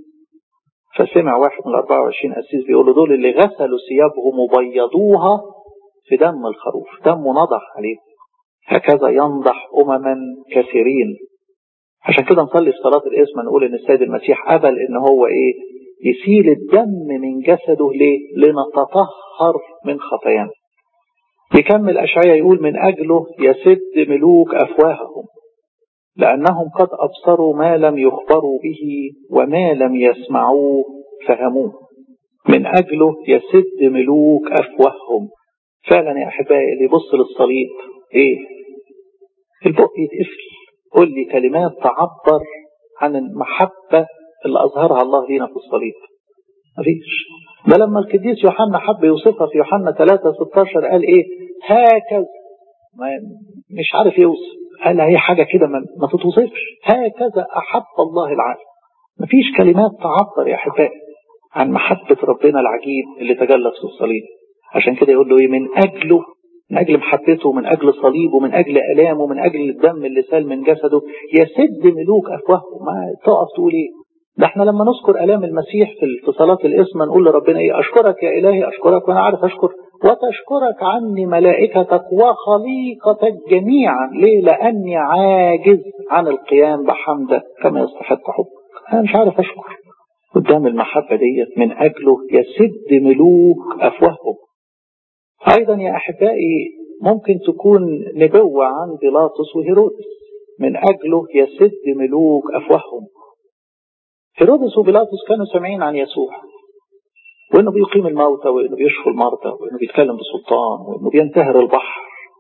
فسمع واحد من ال 24 قسيس بيقول له دول اللي غسلوا ثيابهم وبيضوها في دم الخروف دم نضح عليه هكذا ينضح أمما كثيرين عشان كده نصلي في صلاة الاسم نقول ان السيد المسيح قبل ان هو ايه يسيل الدم من جسده ليه لنتطهر من خطايانا يكمل أشعياء يقول من أجله يسد ملوك أفواههم لأنهم قد أبصروا ما لم يخبروا به وما لم يسمعوه فهموه من أجله يسد ملوك أفواههم فعلا يا أحبائي اللي يبص للصليب إيه البق يتقفل قول لي كلمات تعبر عن المحبة اللي أظهرها الله لينا في الصليب مفيش ده لما القديس يوحنا حب يوصفها في يوحنا 3 16 قال ايه هكذا ما مش عارف يوصف قال هي حاجة كده ما, ما تتوصفش هكذا أحب الله العالم مفيش كلمات تعبر يا أحبائي عن محبة ربنا العجيب اللي تجلت في الصليب عشان كده يقول له ايه من أجله من أجل محبته من أجل صليبه من أجل ألامه من أجل الدم اللي سال من جسده يسد ملوك أفواههم ما تقف تقول ايه ده احنا لما نذكر الام المسيح في صلاه الاسم نقول لربنا ايه اشكرك يا الهي اشكرك وانا عارف اشكر وتشكرك عني ملائكتك وخليقتك جميعا ليه لاني عاجز عن القيام بحمدك كما يستحق حبك انا مش عارف اشكر قدام المحبه ديت من اجله يسد ملوك افواههم ايضا يا احبائي ممكن تكون نبوه عن بيلاطس وهيرودس من اجله يسد ملوك افواههم هيرودس وبيلاطس كانوا سامعين عن يسوع وانه بيقيم الموتى وانه بيشفي المرضى وانه بيتكلم بسلطان وانه بينتهر البحر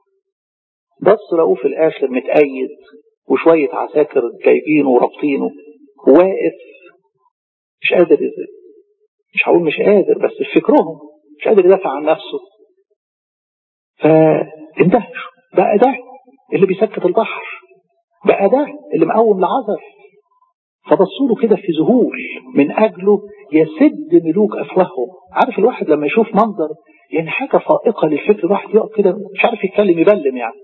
بس لقوه في الاخر متأيد وشوية عساكر جايبينه ورابطينه واقف مش قادر يزل. مش هقول مش قادر بس في فكرهم مش قادر يدافع عن نفسه فاندهشوا بقى ده اللي بيسكت البحر بقى ده اللي مقوم العذر فبصوا له كده في ذهول من اجله يسد ملوك افواههم عارف الواحد لما يشوف منظر يعني حاجه فائقه للفكر الواحد يقف كده مش عارف يتكلم يبلم يعني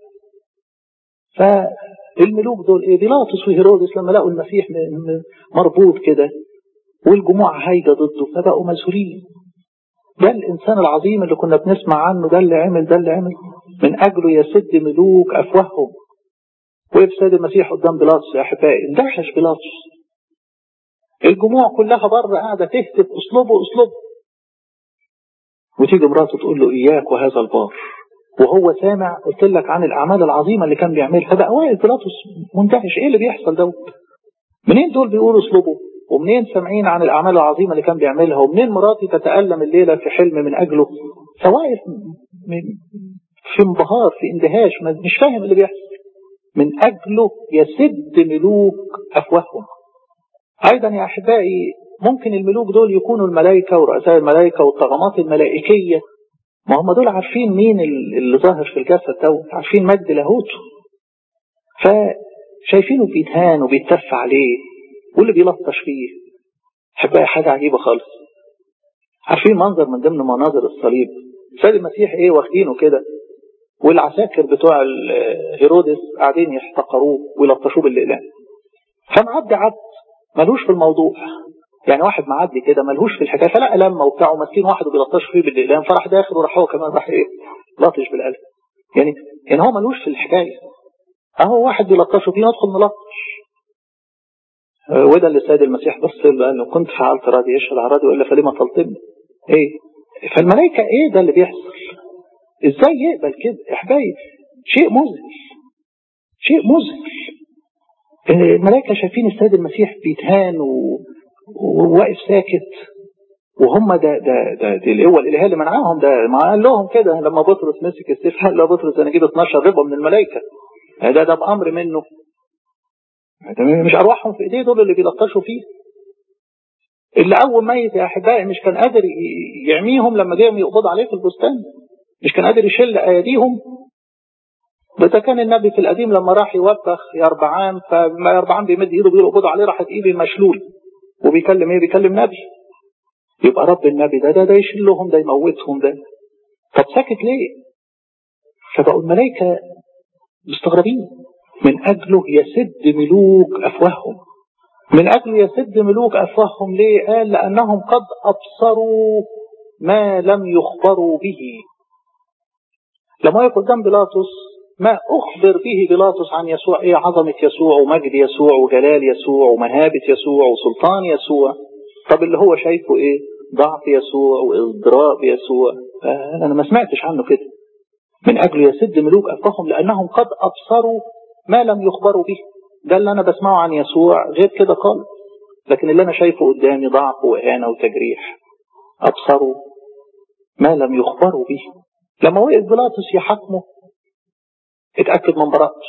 فالملوك دول ايه بيلاطس وهيرودس لما لقوا المسيح مربوط كده والجموع هايجه ضده فبقوا مذهولين ده الانسان العظيم اللي كنا بنسمع عنه ده اللي عمل ده اللي عمل من اجله يسد ملوك افواههم وقف سيد المسيح قدام بيلاطس يا احبائي اندهش بيلاطس الجموع كلها بره قاعده تهتف اسلوبه اسلوبه وتيجي مراته تقول له اياك وهذا البار وهو سامع قلت لك عن الاعمال العظيمه اللي كان بيعملها بقى واقف بيلاطس مندهش ايه اللي بيحصل دوت منين دول بيقولوا اسلوبه ومنين سامعين عن الاعمال العظيمه اللي كان بيعملها ومنين مراتي تتالم الليله في حلم من اجله فواقف في انبهار في اندهاش مش فاهم اللي بيحصل من اجله يسد ملوك افواههم ايضا يا احبائي ممكن الملوك دول يكونوا الملائكه ورؤساء الملائكه والطغمات الملائكيه ما هم دول عارفين مين اللي ظاهر في الجسد دوت عارفين مجد لاهوته فشايفينه بيتهان وبيتف عليه واللي بيلطش فيه احبائي حاجه عجيبه خالص عارفين منظر من ضمن مناظر الصليب السيد المسيح ايه واخدينه كده والعساكر بتوع هيرودس قاعدين يحتقروه ويلطشوه بالاقلام فمعدي عبد ملوش في الموضوع يعني واحد معدي كده ملهوش في الحكايه فلقى لما وبتاع وماسكين واحد وبيلطشوا فيه بالاقلام فراح داخل وراح هو كمان راح ايه لطش بالقلم يعني يعني هو ملوش في الحكايه اهو واحد بيلطشوا فيه ندخل نلطش وده اللي السيد المسيح بص له قال له كنت فعلت راضي يشهد على راضي والا فلما تلطمني ايه فالملائكه ايه ده اللي بيحصل ازاي يقبل كده يا حبايبي شيء مذهل شيء مذهل الملائكه شايفين السيد المسيح بيتهان و... وواقف ساكت وهم ده ده ده دي القوه الالهيه اللي منعاهم ده ما قال لهم كده لما بطرس مسك السيف قال له بطرس انا اجيب 12 ربا من الملائكه ده ده بامر منه مش ارواحهم في ايديه دول اللي بيلطشوا فيه اللي اول ميت يا احبائي مش كان قادر يعميهم لما جاهم يقبض عليه في البستان مش كان قادر يشل ايديهم ده كان النبي في القديم لما راح يوبخ يربعام فما يربعام بيمد ايده بيقول اقبضوا عليه راحت ايدي مشلول وبيكلم ايه بيكلم نبي يبقى رب النبي ده ده ده يشلهم ده يموتهم ده طب ساكت ليه فبقوا الملائكة مستغربين من أجله يسد ملوك أفواههم من أجله يسد ملوك أفواههم ليه قال لأنهم قد أبصروا ما لم يخبروا به لما يقول قدام بيلاطس ما أخبر به بيلاطس عن يسوع إيه عظمة يسوع ومجد يسوع وجلال يسوع ومهابة يسوع وسلطان يسوع طب اللي هو شايفه إيه ضعف يسوع وإضراء يسوع أنا ما سمعتش عنه كده من أجل يسد ملوك أفواههم لأنهم قد أبصروا ما لم يخبروا به ده اللي أنا بسمعه عن يسوع غير كده خالص لكن اللي أنا شايفه قدامي ضعف وإهانة وتجريح أبصروا ما لم يخبروا به لما وقف بيلاطس يحاكمه اتأكد من براءته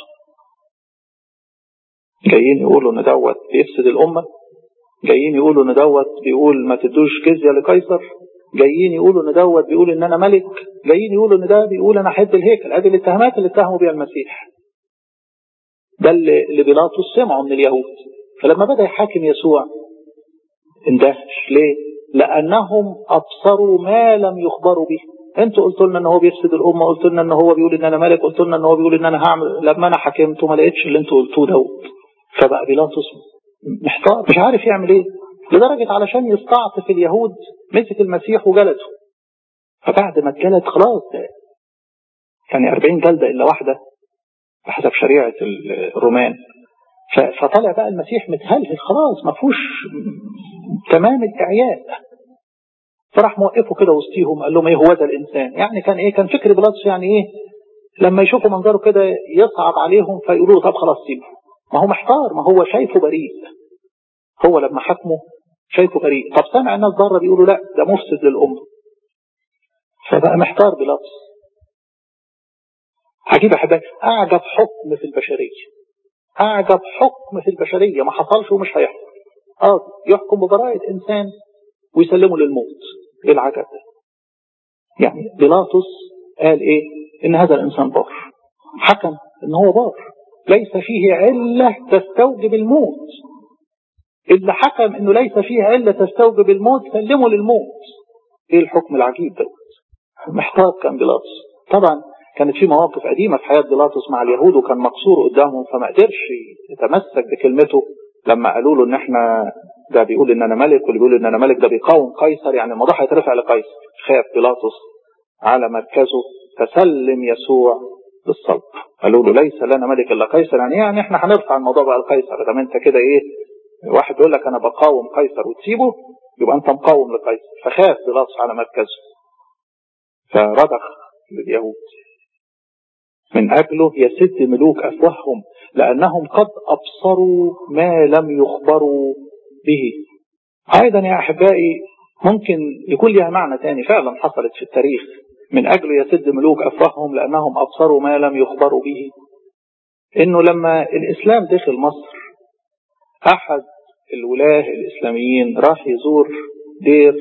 جايين يقولوا ان دوت بيفسد الأمة جايين يقولوا ان دوت بيقول ما تدوش جزية لقيصر جايين يقولوا ان دوت بيقول ان انا ملك جايين يقولوا ان ده بيقول انا احب الهيكل ادي الاتهامات اللي اتهموا بيها المسيح ده اللي, اللي بيلاطس سمعه من اليهود فلما بدا يحاكم يسوع اندهش ليه لانهم ابصروا ما لم يخبروا به انتوا قلتوا لنا ان هو بيفسد الامه قلتوا لنا ان هو بيقول ان انا ملك قلتوا لنا ان هو بيقول ان انا هعمل لما انا حكمت ما لقيتش اللي انتوا قلتوه دوت فبقى بيلاطس محتار مش عارف يعمل ايه لدرجة علشان يستعطف اليهود مسك المسيح وجلده فبعد ما اتجلد خلاص يعني 40 جلدة إلا واحدة بحسب شريعة الرومان فطلع بقى المسيح متهلهل خلاص ما فيهوش تمام الإعياء فراح موقفه كده وسطيهم قال لهم ايه هو ده الانسان يعني كان ايه كان فكر بيلاطس يعني ايه لما يشوفوا منظره كده يصعب عليهم فيقولوا طب خلاص سيبه ما هو محتار ما هو شايفه بريء هو لما حكمه شايفه بريء طب سمع الناس بره بيقولوا لا ده مفسد للأمة فبقى محتار بيلاطس عجيب يا حبايبي أعجب حكم في البشرية أعجب حكم في البشرية ما حصلش ومش هيحصل اه يحكم ببراءة إنسان ويسلمه للموت ايه العجب ده يعني بيلاطس قال ايه ان هذا الانسان بار حكم ان هو بار ليس فيه علة تستوجب الموت اللي حكم انه ليس فيه علة تستوجب الموت سلمه للموت ايه الحكم العجيب ده محتاج كان بيلاطس طبعا كانت في مواقف قديمة في حياة بيلاطس مع اليهود وكان مقصور قدامهم فما قدرش يتمسك بكلمته لما قالوا له ان احنا ده بيقول ان انا ملك واللي بيقول ان انا ملك ده بيقاوم قيصر يعني الموضوع هيترفع لقيصر خاف بيلاطس على مركزه فسلم يسوع بالصلب قالوا له ليس لنا ملك الا قيصر يعني يعني احنا هنرفع الموضوع بقى لقيصر ده انت كده ايه واحد يقول لك انا بقاوم قيصر وتسيبه يبقى انت مقاوم لقيصر فخاف بيلاطس على مركزه فرضخ لليهود من أجله يسد ملوك أفواههم لأنهم قد أبصروا ما لم يخبروا به أيضا يا أحبائي ممكن يكون لها معنى تاني فعلا حصلت في التاريخ من أجله يسد ملوك أفواههم لأنهم أبصروا ما لم يخبروا به إنه لما الإسلام دخل مصر أحد الولاة الإسلاميين راح يزور دير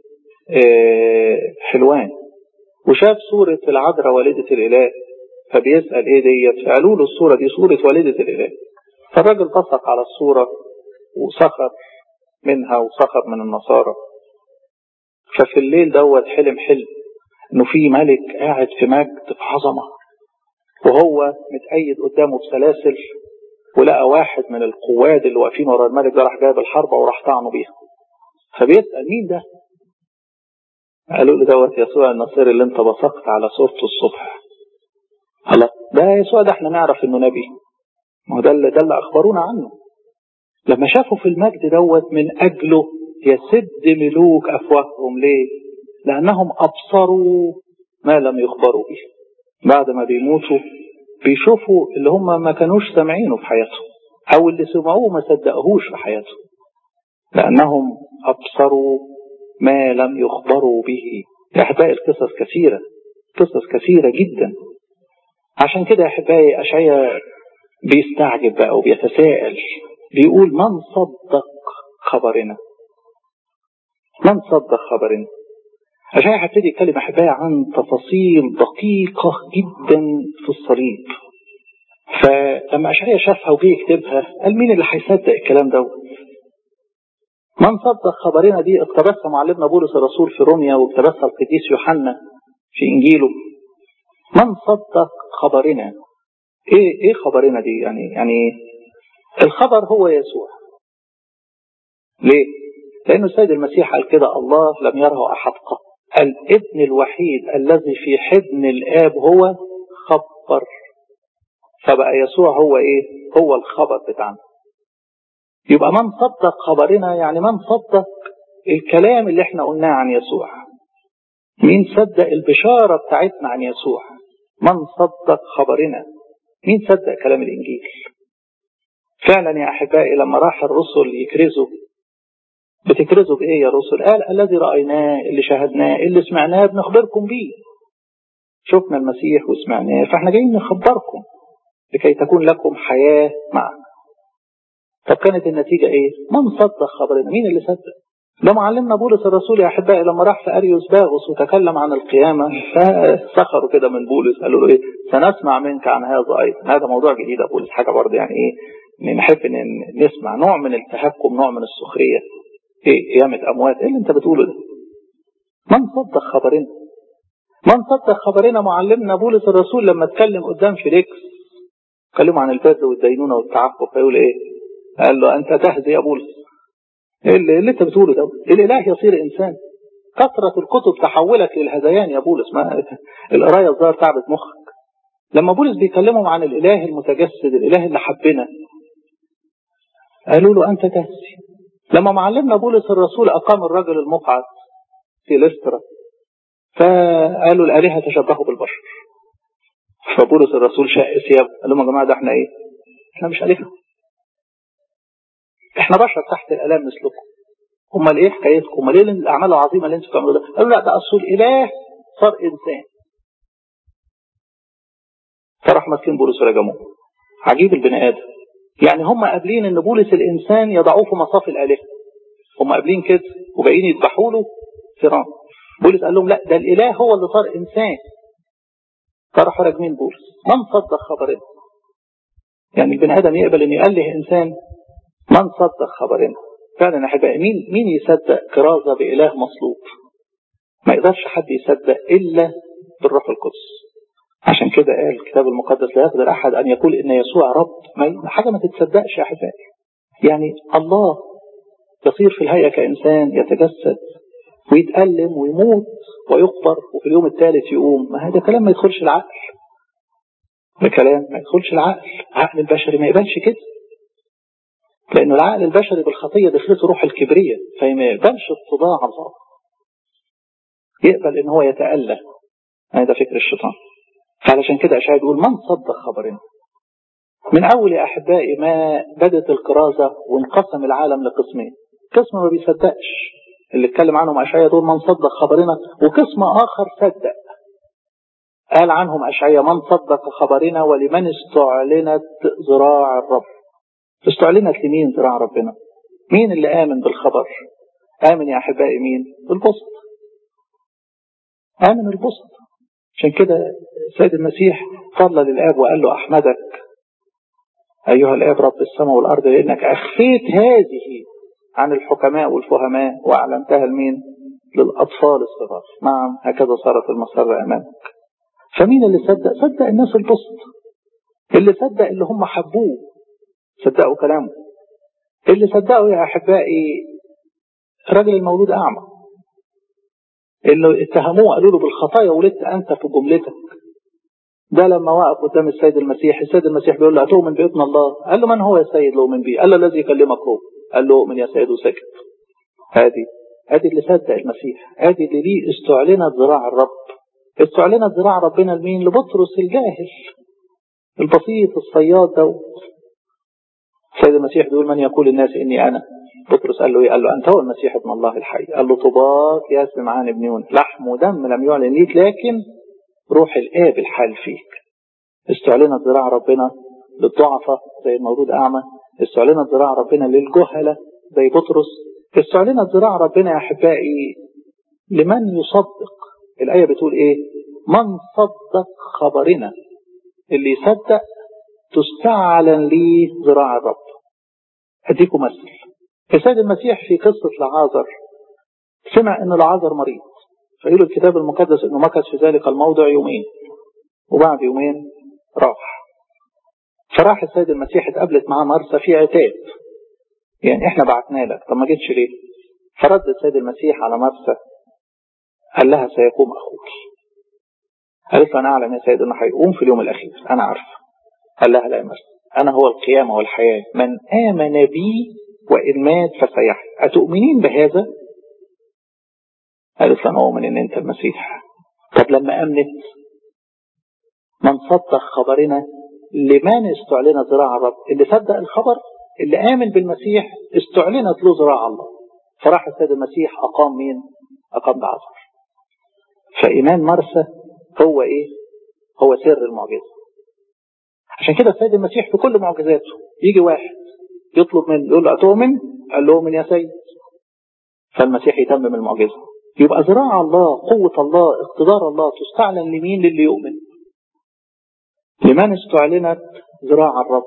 حلوان وشاف صورة العذراء والدة الإله فبيسأل ايه ديت فقالوا له الصورة دي صورة والدة الإله فالراجل بصق على الصورة وسخر منها وسخر من النصارى ففي الليل دوت حلم حلم انه في ملك قاعد في مجد في عظمه وهو متأيد قدامه بسلاسل ولقى واحد من القواد اللي واقفين ورا الملك ده راح جايب الحربة وراح طعنه بيها فبيسأل مين ده؟ قالوا له دوت يسوع النصير اللي انت بصقت على صورته الصبح الله ده يسوع ده احنا نعرف انه نبي ما هو ده اللي ده اللي اخبرونا عنه لما شافوا في المجد دوت من اجله يسد ملوك افواههم ليه؟ لانهم ابصروا ما لم يخبروا به بعد ما بيموتوا بيشوفوا اللي هم ما كانوش سامعينه في حياتهم او اللي سمعوه ما صدقوهوش في حياتهم لانهم ابصروا ما لم يخبروا به يا احبائي القصص كثيره قصص كثيره جدا عشان كده يا احبائي اشعيا بيستعجب بقى وبيتساءل بيقول من صدق خبرنا من صدق خبرنا عشان هبتدي اتكلم احبائي عن تفاصيل دقيقة جدا في الصليب فلما اشعيا شافها وجه يكتبها قال مين اللي هيصدق الكلام ده من صدق خبرنا دي اقتبسها معلمنا بولس الرسول في روميا واقتبسها القديس يوحنا في انجيله من صدق خبرنا ايه ايه خبرنا دي يعني يعني الخبر هو يسوع ليه لانه السيد المسيح قال كده الله لم يره احد قط الابن الوحيد الذي في حضن الاب هو خبر فبقى يسوع هو ايه هو الخبر بتاعنا يبقى من صدق خبرنا يعني من صدق الكلام اللي احنا قلناه عن يسوع مين صدق البشارة بتاعتنا عن يسوع من صدق خبرنا مين صدق كلام الإنجيل فعلا يا أحبائي لما راح الرسل يكرزوا بتكرزوا بإيه يا رسل قال الذي رأيناه اللي شاهدناه اللي سمعناه بنخبركم بيه شفنا المسيح وسمعناه فاحنا جايين نخبركم لكي تكون لكم حياة معنا طب كانت النتيجة ايه من صدق خبرنا مين اللي صدق ده معلمنا بولس الرسول يا احبائي لما راح في اريوس باغوس وتكلم عن القيامة فسخروا كده من بولس قالوا له ايه سنسمع منك عن هذا ايضا هذا موضوع جديد يا بولس حاجة برضه يعني ايه نحب ان نسمع نوع من التهكم نوع من السخرية ايه قيامة اموات ايه اللي انت بتقوله ده من صدق خبرنا من صدق خبرنا معلمنا بولس الرسول لما اتكلم قدام فيليكس اتكلموا عن البر والدينونة والتعفف فيقول ايه قال له انت تهزي يا بولس ايه اللي, اللي انت بتقوله ده الاله يصير انسان كثرة الكتب تحولك للهذيان يا بولس ما القرايه الظاهر تعبت مخك لما بولس بيكلمهم عن الاله المتجسد الاله اللي حبنا قالوا له انت تهزي لما معلمنا بولس الرسول اقام الرجل المقعد في لسترا فقالوا الالهه تشبهوا بالبشر فبولس الرسول شاء ثياب قال لهم يا جماعه ده احنا ايه؟ احنا مش الهه احنا بشر تحت الالام مثلكم امال ايه حكايتكم امال ايه الاعمال العظيمه اللي انتم بتعملوها ده قالوا لا ده اصل الاله صار انسان فراح ماسكين بولس ورجموه عجيب البني ادم يعني هم قابلين ان بولس الانسان يضعوه في مصاف الالهه هم قابلين كده وجايين يذبحوا له فيران بولس قال لهم لا ده الاله هو اللي صار انسان فراحوا راجمين بولس من صدق خبرنا يعني البني ادم يقبل ان يأله انسان من صدق خبرنا فعلا يا احبائي مين مين يصدق كرازه باله مصلوب ما يقدرش حد يصدق الا بالروح القدس عشان كده قال الكتاب المقدس لا يقدر احد ان يقول ان يسوع رب ما حاجه ما تتصدقش يا احبائي يعني الله يصير في الهيئه كانسان يتجسد ويتألم ويموت ويقبر وفي اليوم الثالث يقوم ما هذا كلام ما يدخلش العقل ده كلام ما يدخلش العقل عقل البشري ما يقبلش كده لأنه العقل البشري بالخطية دخلته روح الكبرية فما يقبلش اتضاع الله يقبل ان هو يتأله هذا فكر الشيطان فعلشان كده أشعياء يقول من صدق خبرنا من أول يا أحبائي ما بدت الكرازة وانقسم العالم لقسمين قسم ما بيصدقش اللي اتكلم عنهم أشعياء دول من صدق خبرنا وقسم آخر صدق قال عنهم أشعياء من صدق خبرنا ولمن استعلنت ذراع الرب استعلنت لمين ذراع ربنا مين اللي آمن بالخبر آمن يا أحبائي مين البسط آمن البسط عشان كده السيد المسيح صلى للآب وقال له أحمدك أيها الآب رب السماء والأرض لأنك أخفيت هذه عن الحكماء والفهماء وأعلنتها لمين للأطفال الصغار نعم هكذا صارت المسرة أمامك فمين اللي صدق صدق الناس البسط اللي صدق اللي هم حبوه صدقوا كلامه اللي صدقوا يا أحبائي الراجل المولود أعمى اللي اتهموه قالوا له بالخطايا ولدت أنت في جملتك ده لما وقف قدام السيد المسيح السيد المسيح بيقول له أتؤمن بابن الله قال له من هو يا سيد لو من بيه قال له الذي يكلمك هو قال له أؤمن يا سيد وسكت هذه هذه اللي صدق المسيح هذه اللي ليه استعلنت ذراع الرب استعلنت ذراع ربنا لمين لبطرس الجاهل البسيط الصياد دوت السيد المسيح بيقول من يقول الناس إني أنا بطرس قال له ايه؟ قال له انت هو المسيح ابن الله الحي قال له طباك يا سمعان ابن يونس لحم ودم لم يعلن ليك لكن روح الاب الحال فيك استعلنت ذراع ربنا للضعفاء زي المولود اعمى استعلنت ذراع ربنا للجهله زي بطرس استعلنت ذراع ربنا يا احبائي لمن يصدق الايه بتقول ايه من صدق خبرنا اللي يصدق تستعلن ليه ذراع الرب اديكم مثل السيد المسيح في قصة لعازر سمع ان لعازر مريض فيقول الكتاب المقدس انه مكث في ذلك الموضع يومين وبعد يومين راح فراح السيد المسيح اتقابلت معاه مرسى في عتاب يعني احنا بعتنا لك طب ما جيتش ليه فرد السيد المسيح على مرسى قال لها سيقوم اخوك قالت له انا اعلم يا سيد انه هيقوم في اليوم الاخير انا عارفه قال لها لا يا مرسى انا هو القيامه والحياه من امن بي وإن مات فسيحيا أتؤمنين بهذا؟ قالت له أؤمن إن أنت المسيح طب لما أمنت من صدق خبرنا لمن استعلن ذراع الرب اللي صدق الخبر اللي آمن بالمسيح استعلنت له ذراع الله فراح السيد المسيح أقام مين؟ أقام لعازر فإيمان مرسى هو إيه؟ هو سر المعجزة عشان كده السيد المسيح في كل معجزاته يجي واحد يطلب منه يقول له أتؤمن؟ قال له من يا سيد فالمسيح يتمم المعجزة يبقى ذراع الله قوة الله اقتدار الله تستعلن لمين للي يؤمن لمن استعلنت ذراع الرب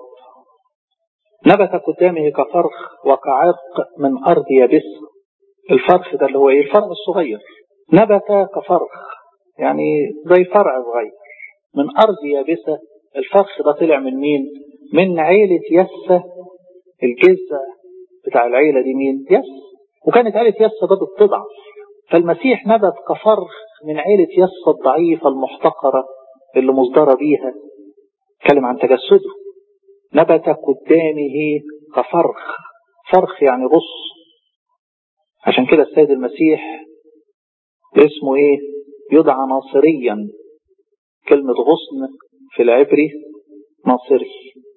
نبت قدامه كفرخ وكعرق من أرض يابس الفرخ ده اللي هو ايه الفرع الصغير نبت كفرخ يعني زي فرع صغير من أرض يابسة الفرخ ده طلع من مين من عيلة يسة الجزة بتاع العيلة دي مين يس وكانت عيلة يس ده بتضعف فالمسيح نبت كفرخ من عيلة يس الضعيفة المحتقرة اللي مصدرة بيها اتكلم عن تجسده نبت قدامه كفرخ فرخ يعني غص عشان كده السيد المسيح اسمه ايه يدعى ناصريا كلمة غصن في العبري ناصري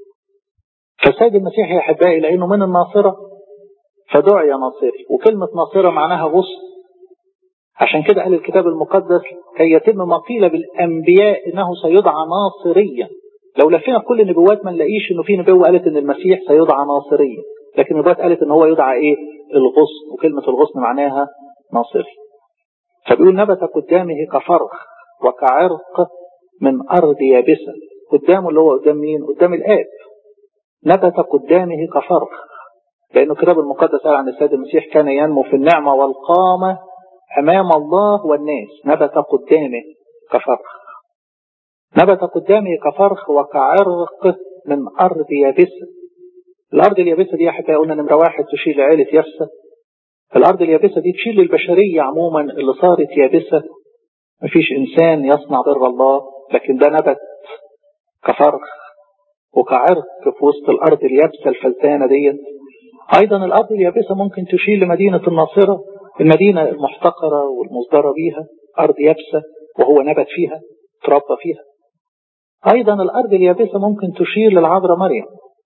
فالسيد المسيح يا احبائي لانه من الناصره فدعي ناصري وكلمه ناصره معناها غصن عشان كده قال الكتاب المقدس كي يتم ما قيل بالانبياء انه سيدعى ناصريا لو لفينا في كل النبوات ما نلاقيش انه في نبوه قالت ان المسيح سيدعى ناصريا لكن النبوات قالت ان هو يدعى ايه الغصن وكلمه الغصن معناها ناصري فبيقول نبت قدامه كفرخ وكعرق من ارض يابسه قدامه اللي هو قدام مين قدام الاب نبت قدامه كفرخ لأنه الكتاب المقدس قال عن السيد المسيح كان ينمو في النعمة والقامة أمام الله والناس نبت قدامه كفرخ نبت قدامه كفرخ وكعرق من أرض يابسة الأرض اليابسة دي حتى قلنا نمرة واحد تشير لعائلة يفسة الأرض اليابسة دي تشير للبشرية عموما اللي صارت يابسة مفيش إنسان يصنع بر الله لكن ده نبت كفرخ وكعرق في وسط الأرض اليابسة الفلتانة ديت أيضا الأرض اليابسة ممكن تشير لمدينة الناصرة المدينة المحتقرة والمصدرة بيها أرض يابسة وهو نبت فيها تربى فيها أيضا الأرض اليابسة ممكن تشير للعذراء مريم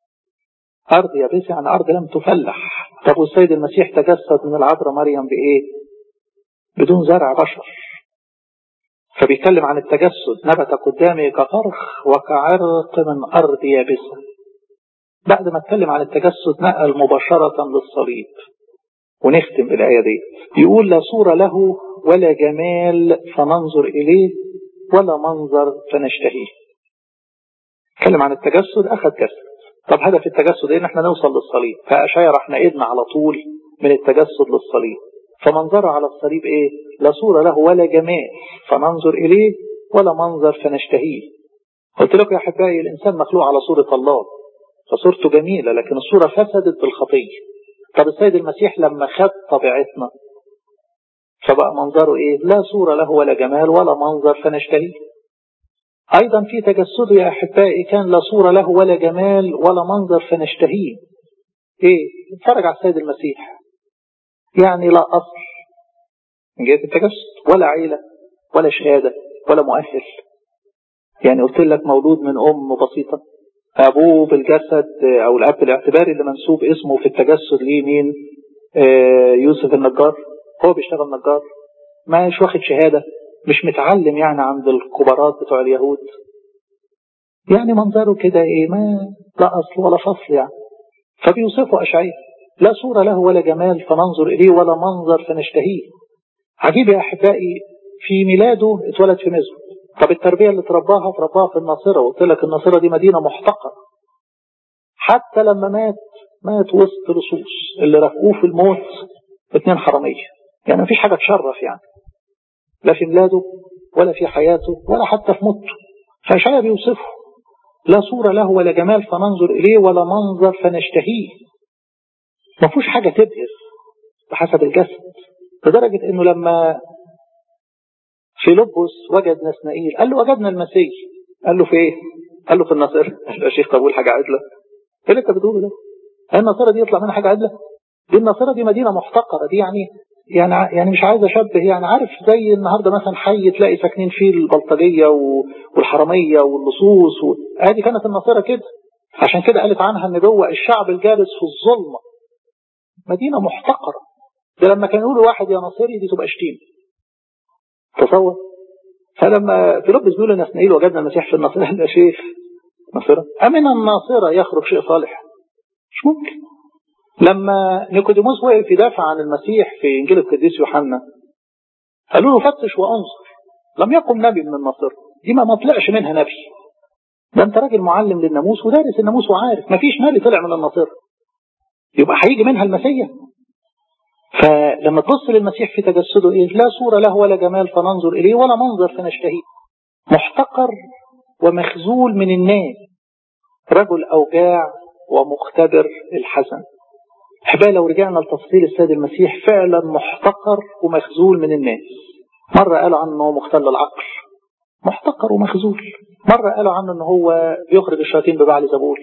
أرض يابسة يعني أرض لم تفلح طب والسيد المسيح تجسد من العذراء مريم بإيه؟ بدون زرع بشر فبيتكلم عن التجسد نبت قدامي كفرخ وكعرق من أرض يابسة بعد ما اتكلم عن التجسد نقل مباشرة للصليب ونختم بالآية دي يقول لا صورة له ولا جمال فننظر إليه ولا منظر فنشتهيه اتكلم عن التجسد أخذ جسد طب هدف التجسد ايه ان احنا نوصل للصليب فأشعيا راح نقلنا على طول من التجسد للصليب فمنظره على الصليب ايه لا صورة له ولا جمال فننظر اليه ولا منظر فنشتهيه قلت لكم يا احبائي الانسان مخلوق على صورة الله فصورته جميلة لكن الصورة فسدت بالخطية طب السيد المسيح لما خد طبيعتنا فبقى منظره ايه لا صورة له ولا جمال ولا منظر فنشتهيه ايضا في تجسده يا احبائي كان لا صورة له ولا جمال ولا منظر فنشتهيه ايه اتفرج على السيد المسيح يعني لا اصل من جهة التجسد ولا عيلة ولا شهادة ولا مؤهل يعني قلت لك مولود من ام بسيطة ابوه بالجسد او الاب الاعتباري اللي منسوب اسمه في التجسد ليه مين آه يوسف النجار هو بيشتغل نجار مش واخد شهادة مش متعلم يعني عند الكبارات بتوع اليهود يعني منظره كده ايه ما لا اصل ولا فصل يعني فبيوصفه اشعياء لا صورة له ولا جمال فننظر اليه ولا منظر فنشتهيه عجيب يا احبائي في ميلاده اتولد في مصر طب التربية اللي ترباها ترباها في الناصرة وقلت لك الناصرة دي مدينة محتقرة حتى لما مات مات وسط لصوص اللي رفقوه في الموت اتنين حرامية يعني مفيش حاجة تشرف يعني لا في ميلاده ولا في حياته ولا حتى في موته فأشعياء بيوصفه لا صورة له ولا جمال فننظر إليه ولا منظر فنشتهيه ما فيهوش حاجة تبهر بحسب الجسد لدرجة انه لما فيلبس وجد نسنائيل قال له وجدنا المسيح قال له في ايه قال له في الناصرة قال له يا شيخ طب قول حاجة عدلة ايه اللي انت بتقوله ده الناصرة دي يطلع منها حاجة عدلة دي الناصرة دي مدينة محتقرة دي يعني يعني يعني مش عايز اشبه يعني عارف زي النهارده مثلا حي تلاقي ساكنين فيه البلطجيه والحراميه واللصوص و... ادي كانت الناصره كده عشان كده قالت عنها النبوه الشعب الجالس في الظلمه مدينه محتقره ده لما كانوا يقولوا واحد يا ناصري دي تبقى شتيمه تصور فلما فيلبس بيقول لنسنائيل وجدنا المسيح في الناصره يا شيخ ناصره امن الناصره يخرج شيء صالح مش ممكن لما نيكوديموس وقف يدافع عن المسيح في انجيل القديس يوحنا قالوا له فتش وانظر لم يقم نبي من النصر دي ما ما طلعش منها نبي ده انت راجل معلم للناموس ودارس الناموس وعارف ما فيش نبي طلع من النصر يبقى هيجي منها المسيح فلما تبص للمسيح في تجسده ايه لا صورة له ولا جمال فننظر اليه ولا منظر فنشتهيه محتقر ومخزول من الناس رجل اوجاع ومختبر الحزن احبائي لو رجعنا لتفصيل السيد المسيح فعلا محتقر ومخزول من الناس مرة قالوا عنه انه مختل العقل محتقر ومخزول مرة قالوا عنه انه هو بيخرج الشياطين ببعل زبول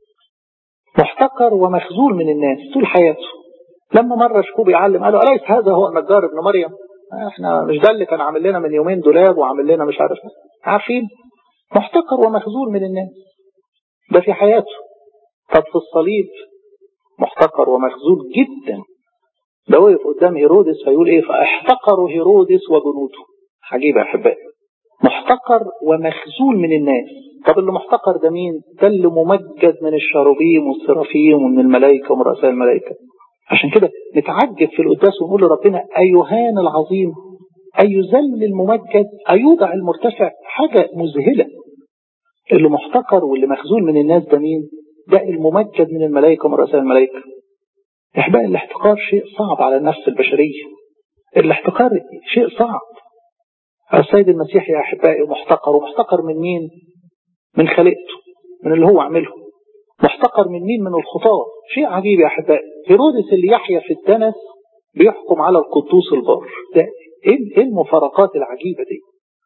محتقر ومخزول من الناس طول حياته لما مرة شكوه بيعلم قالوا أليس هذا هو النجار ابن مريم احنا مش ده اللي كان عامل لنا من يومين دولاب وعامل لنا مش عارف عارفين محتقر ومخزول من الناس ده في حياته طب في الصليب محتقر ومخزول جدا ده وقف قدام هيرودس فيقول ايه فاحتقروا هيرودس وجنوده عجيب يا احبائي محتقر ومخزول من الناس طب اللي محتقر ده مين ده اللي ممجد من الشاروبيم والسرافيم ومن الملائكه ومن رؤساء الملائكه عشان كده نتعجب في القداس ونقول لربنا ايهان العظيم ايذل الممجد ايوضع المرتفع حاجه مذهله اللي محتقر واللي مخزول من الناس ده مين ده الممجد من الملائكة ومن رؤساء الملائكة إحباء الاحتقار شيء صعب على النفس البشرية الاحتقار شيء صعب السيد المسيح يا أحبائي محتقر ومحتقر من مين من خلقته من اللي هو عمله محتقر من مين من الخطاة شيء عجيب يا أحبائي هيرودس اللي يحيا في الدنس بيحكم على القدوس البار ده ايه المفارقات العجيبة دي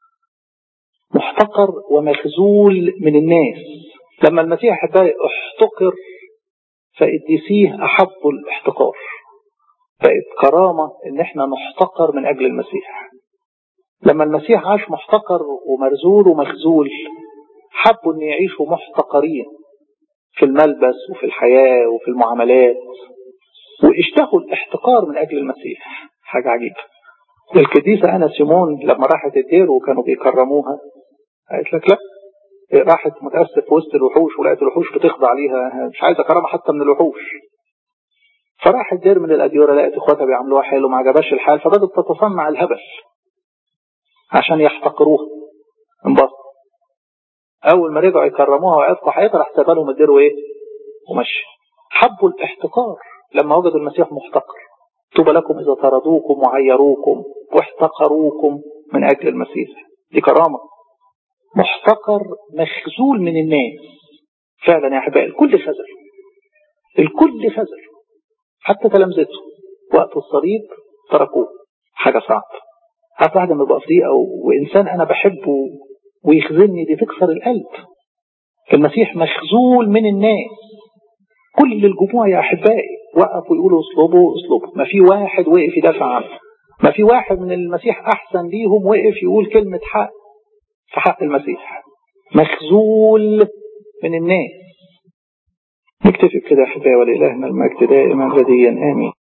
محتقر ومخزول من الناس لما المسيح أحبائي احتقر فقديسيه أحبوا الاحتقار بقت كرامة إن إحنا نحتقر من أجل المسيح لما المسيح عاش محتقر ومرزول ومخزول حبوا إن يعيشوا محتقرين في الملبس وفي الحياة وفي المعاملات واشتهوا الاحتقار من أجل المسيح حاجة عجيبة القديسة أنا سيمون لما راحت الدير وكانوا بيكرموها قالت لك لا راحت متأسف في وسط الوحوش ولقت الوحوش بتخضع ليها مش عايزة كرامة حتى من الوحوش فراحت دير من الأديرة لقت إخواتها بيعملوها حلو ما عجبهاش الحال فبدت تتصنع الهبل عشان يحتقروها انبسط أول ما رجعوا يكرموها وعتقوا حياتها راح سابها لهم الدير وإيه ومشي حبوا الاحتقار لما وجدوا المسيح محتقر طوبى لكم إذا طردوكم وعيروكم واحتقروكم من أجل المسيح دي كرامة محتقر مخزول من الناس فعلا يا أحبائي الكل خزل الكل خزل حتى تلامذته وقت الصليب تركوه حاجة صعبة عارف واحد لما يبقى في أو وإنسان أنا بحبه ويخذلني دي تكسر القلب المسيح مخزول من الناس كل الجموع يا أحبائي وقفوا يقولوا اصلبوا اصلبوا ما في واحد وقف يدافع عنه ما في واحد من المسيح أحسن ليهم وقف يقول كلمة حق في حق المسيح مخزول من الناس نكتفي بكده يا أحبائي ولإلهنا المجد دائما بديا آمين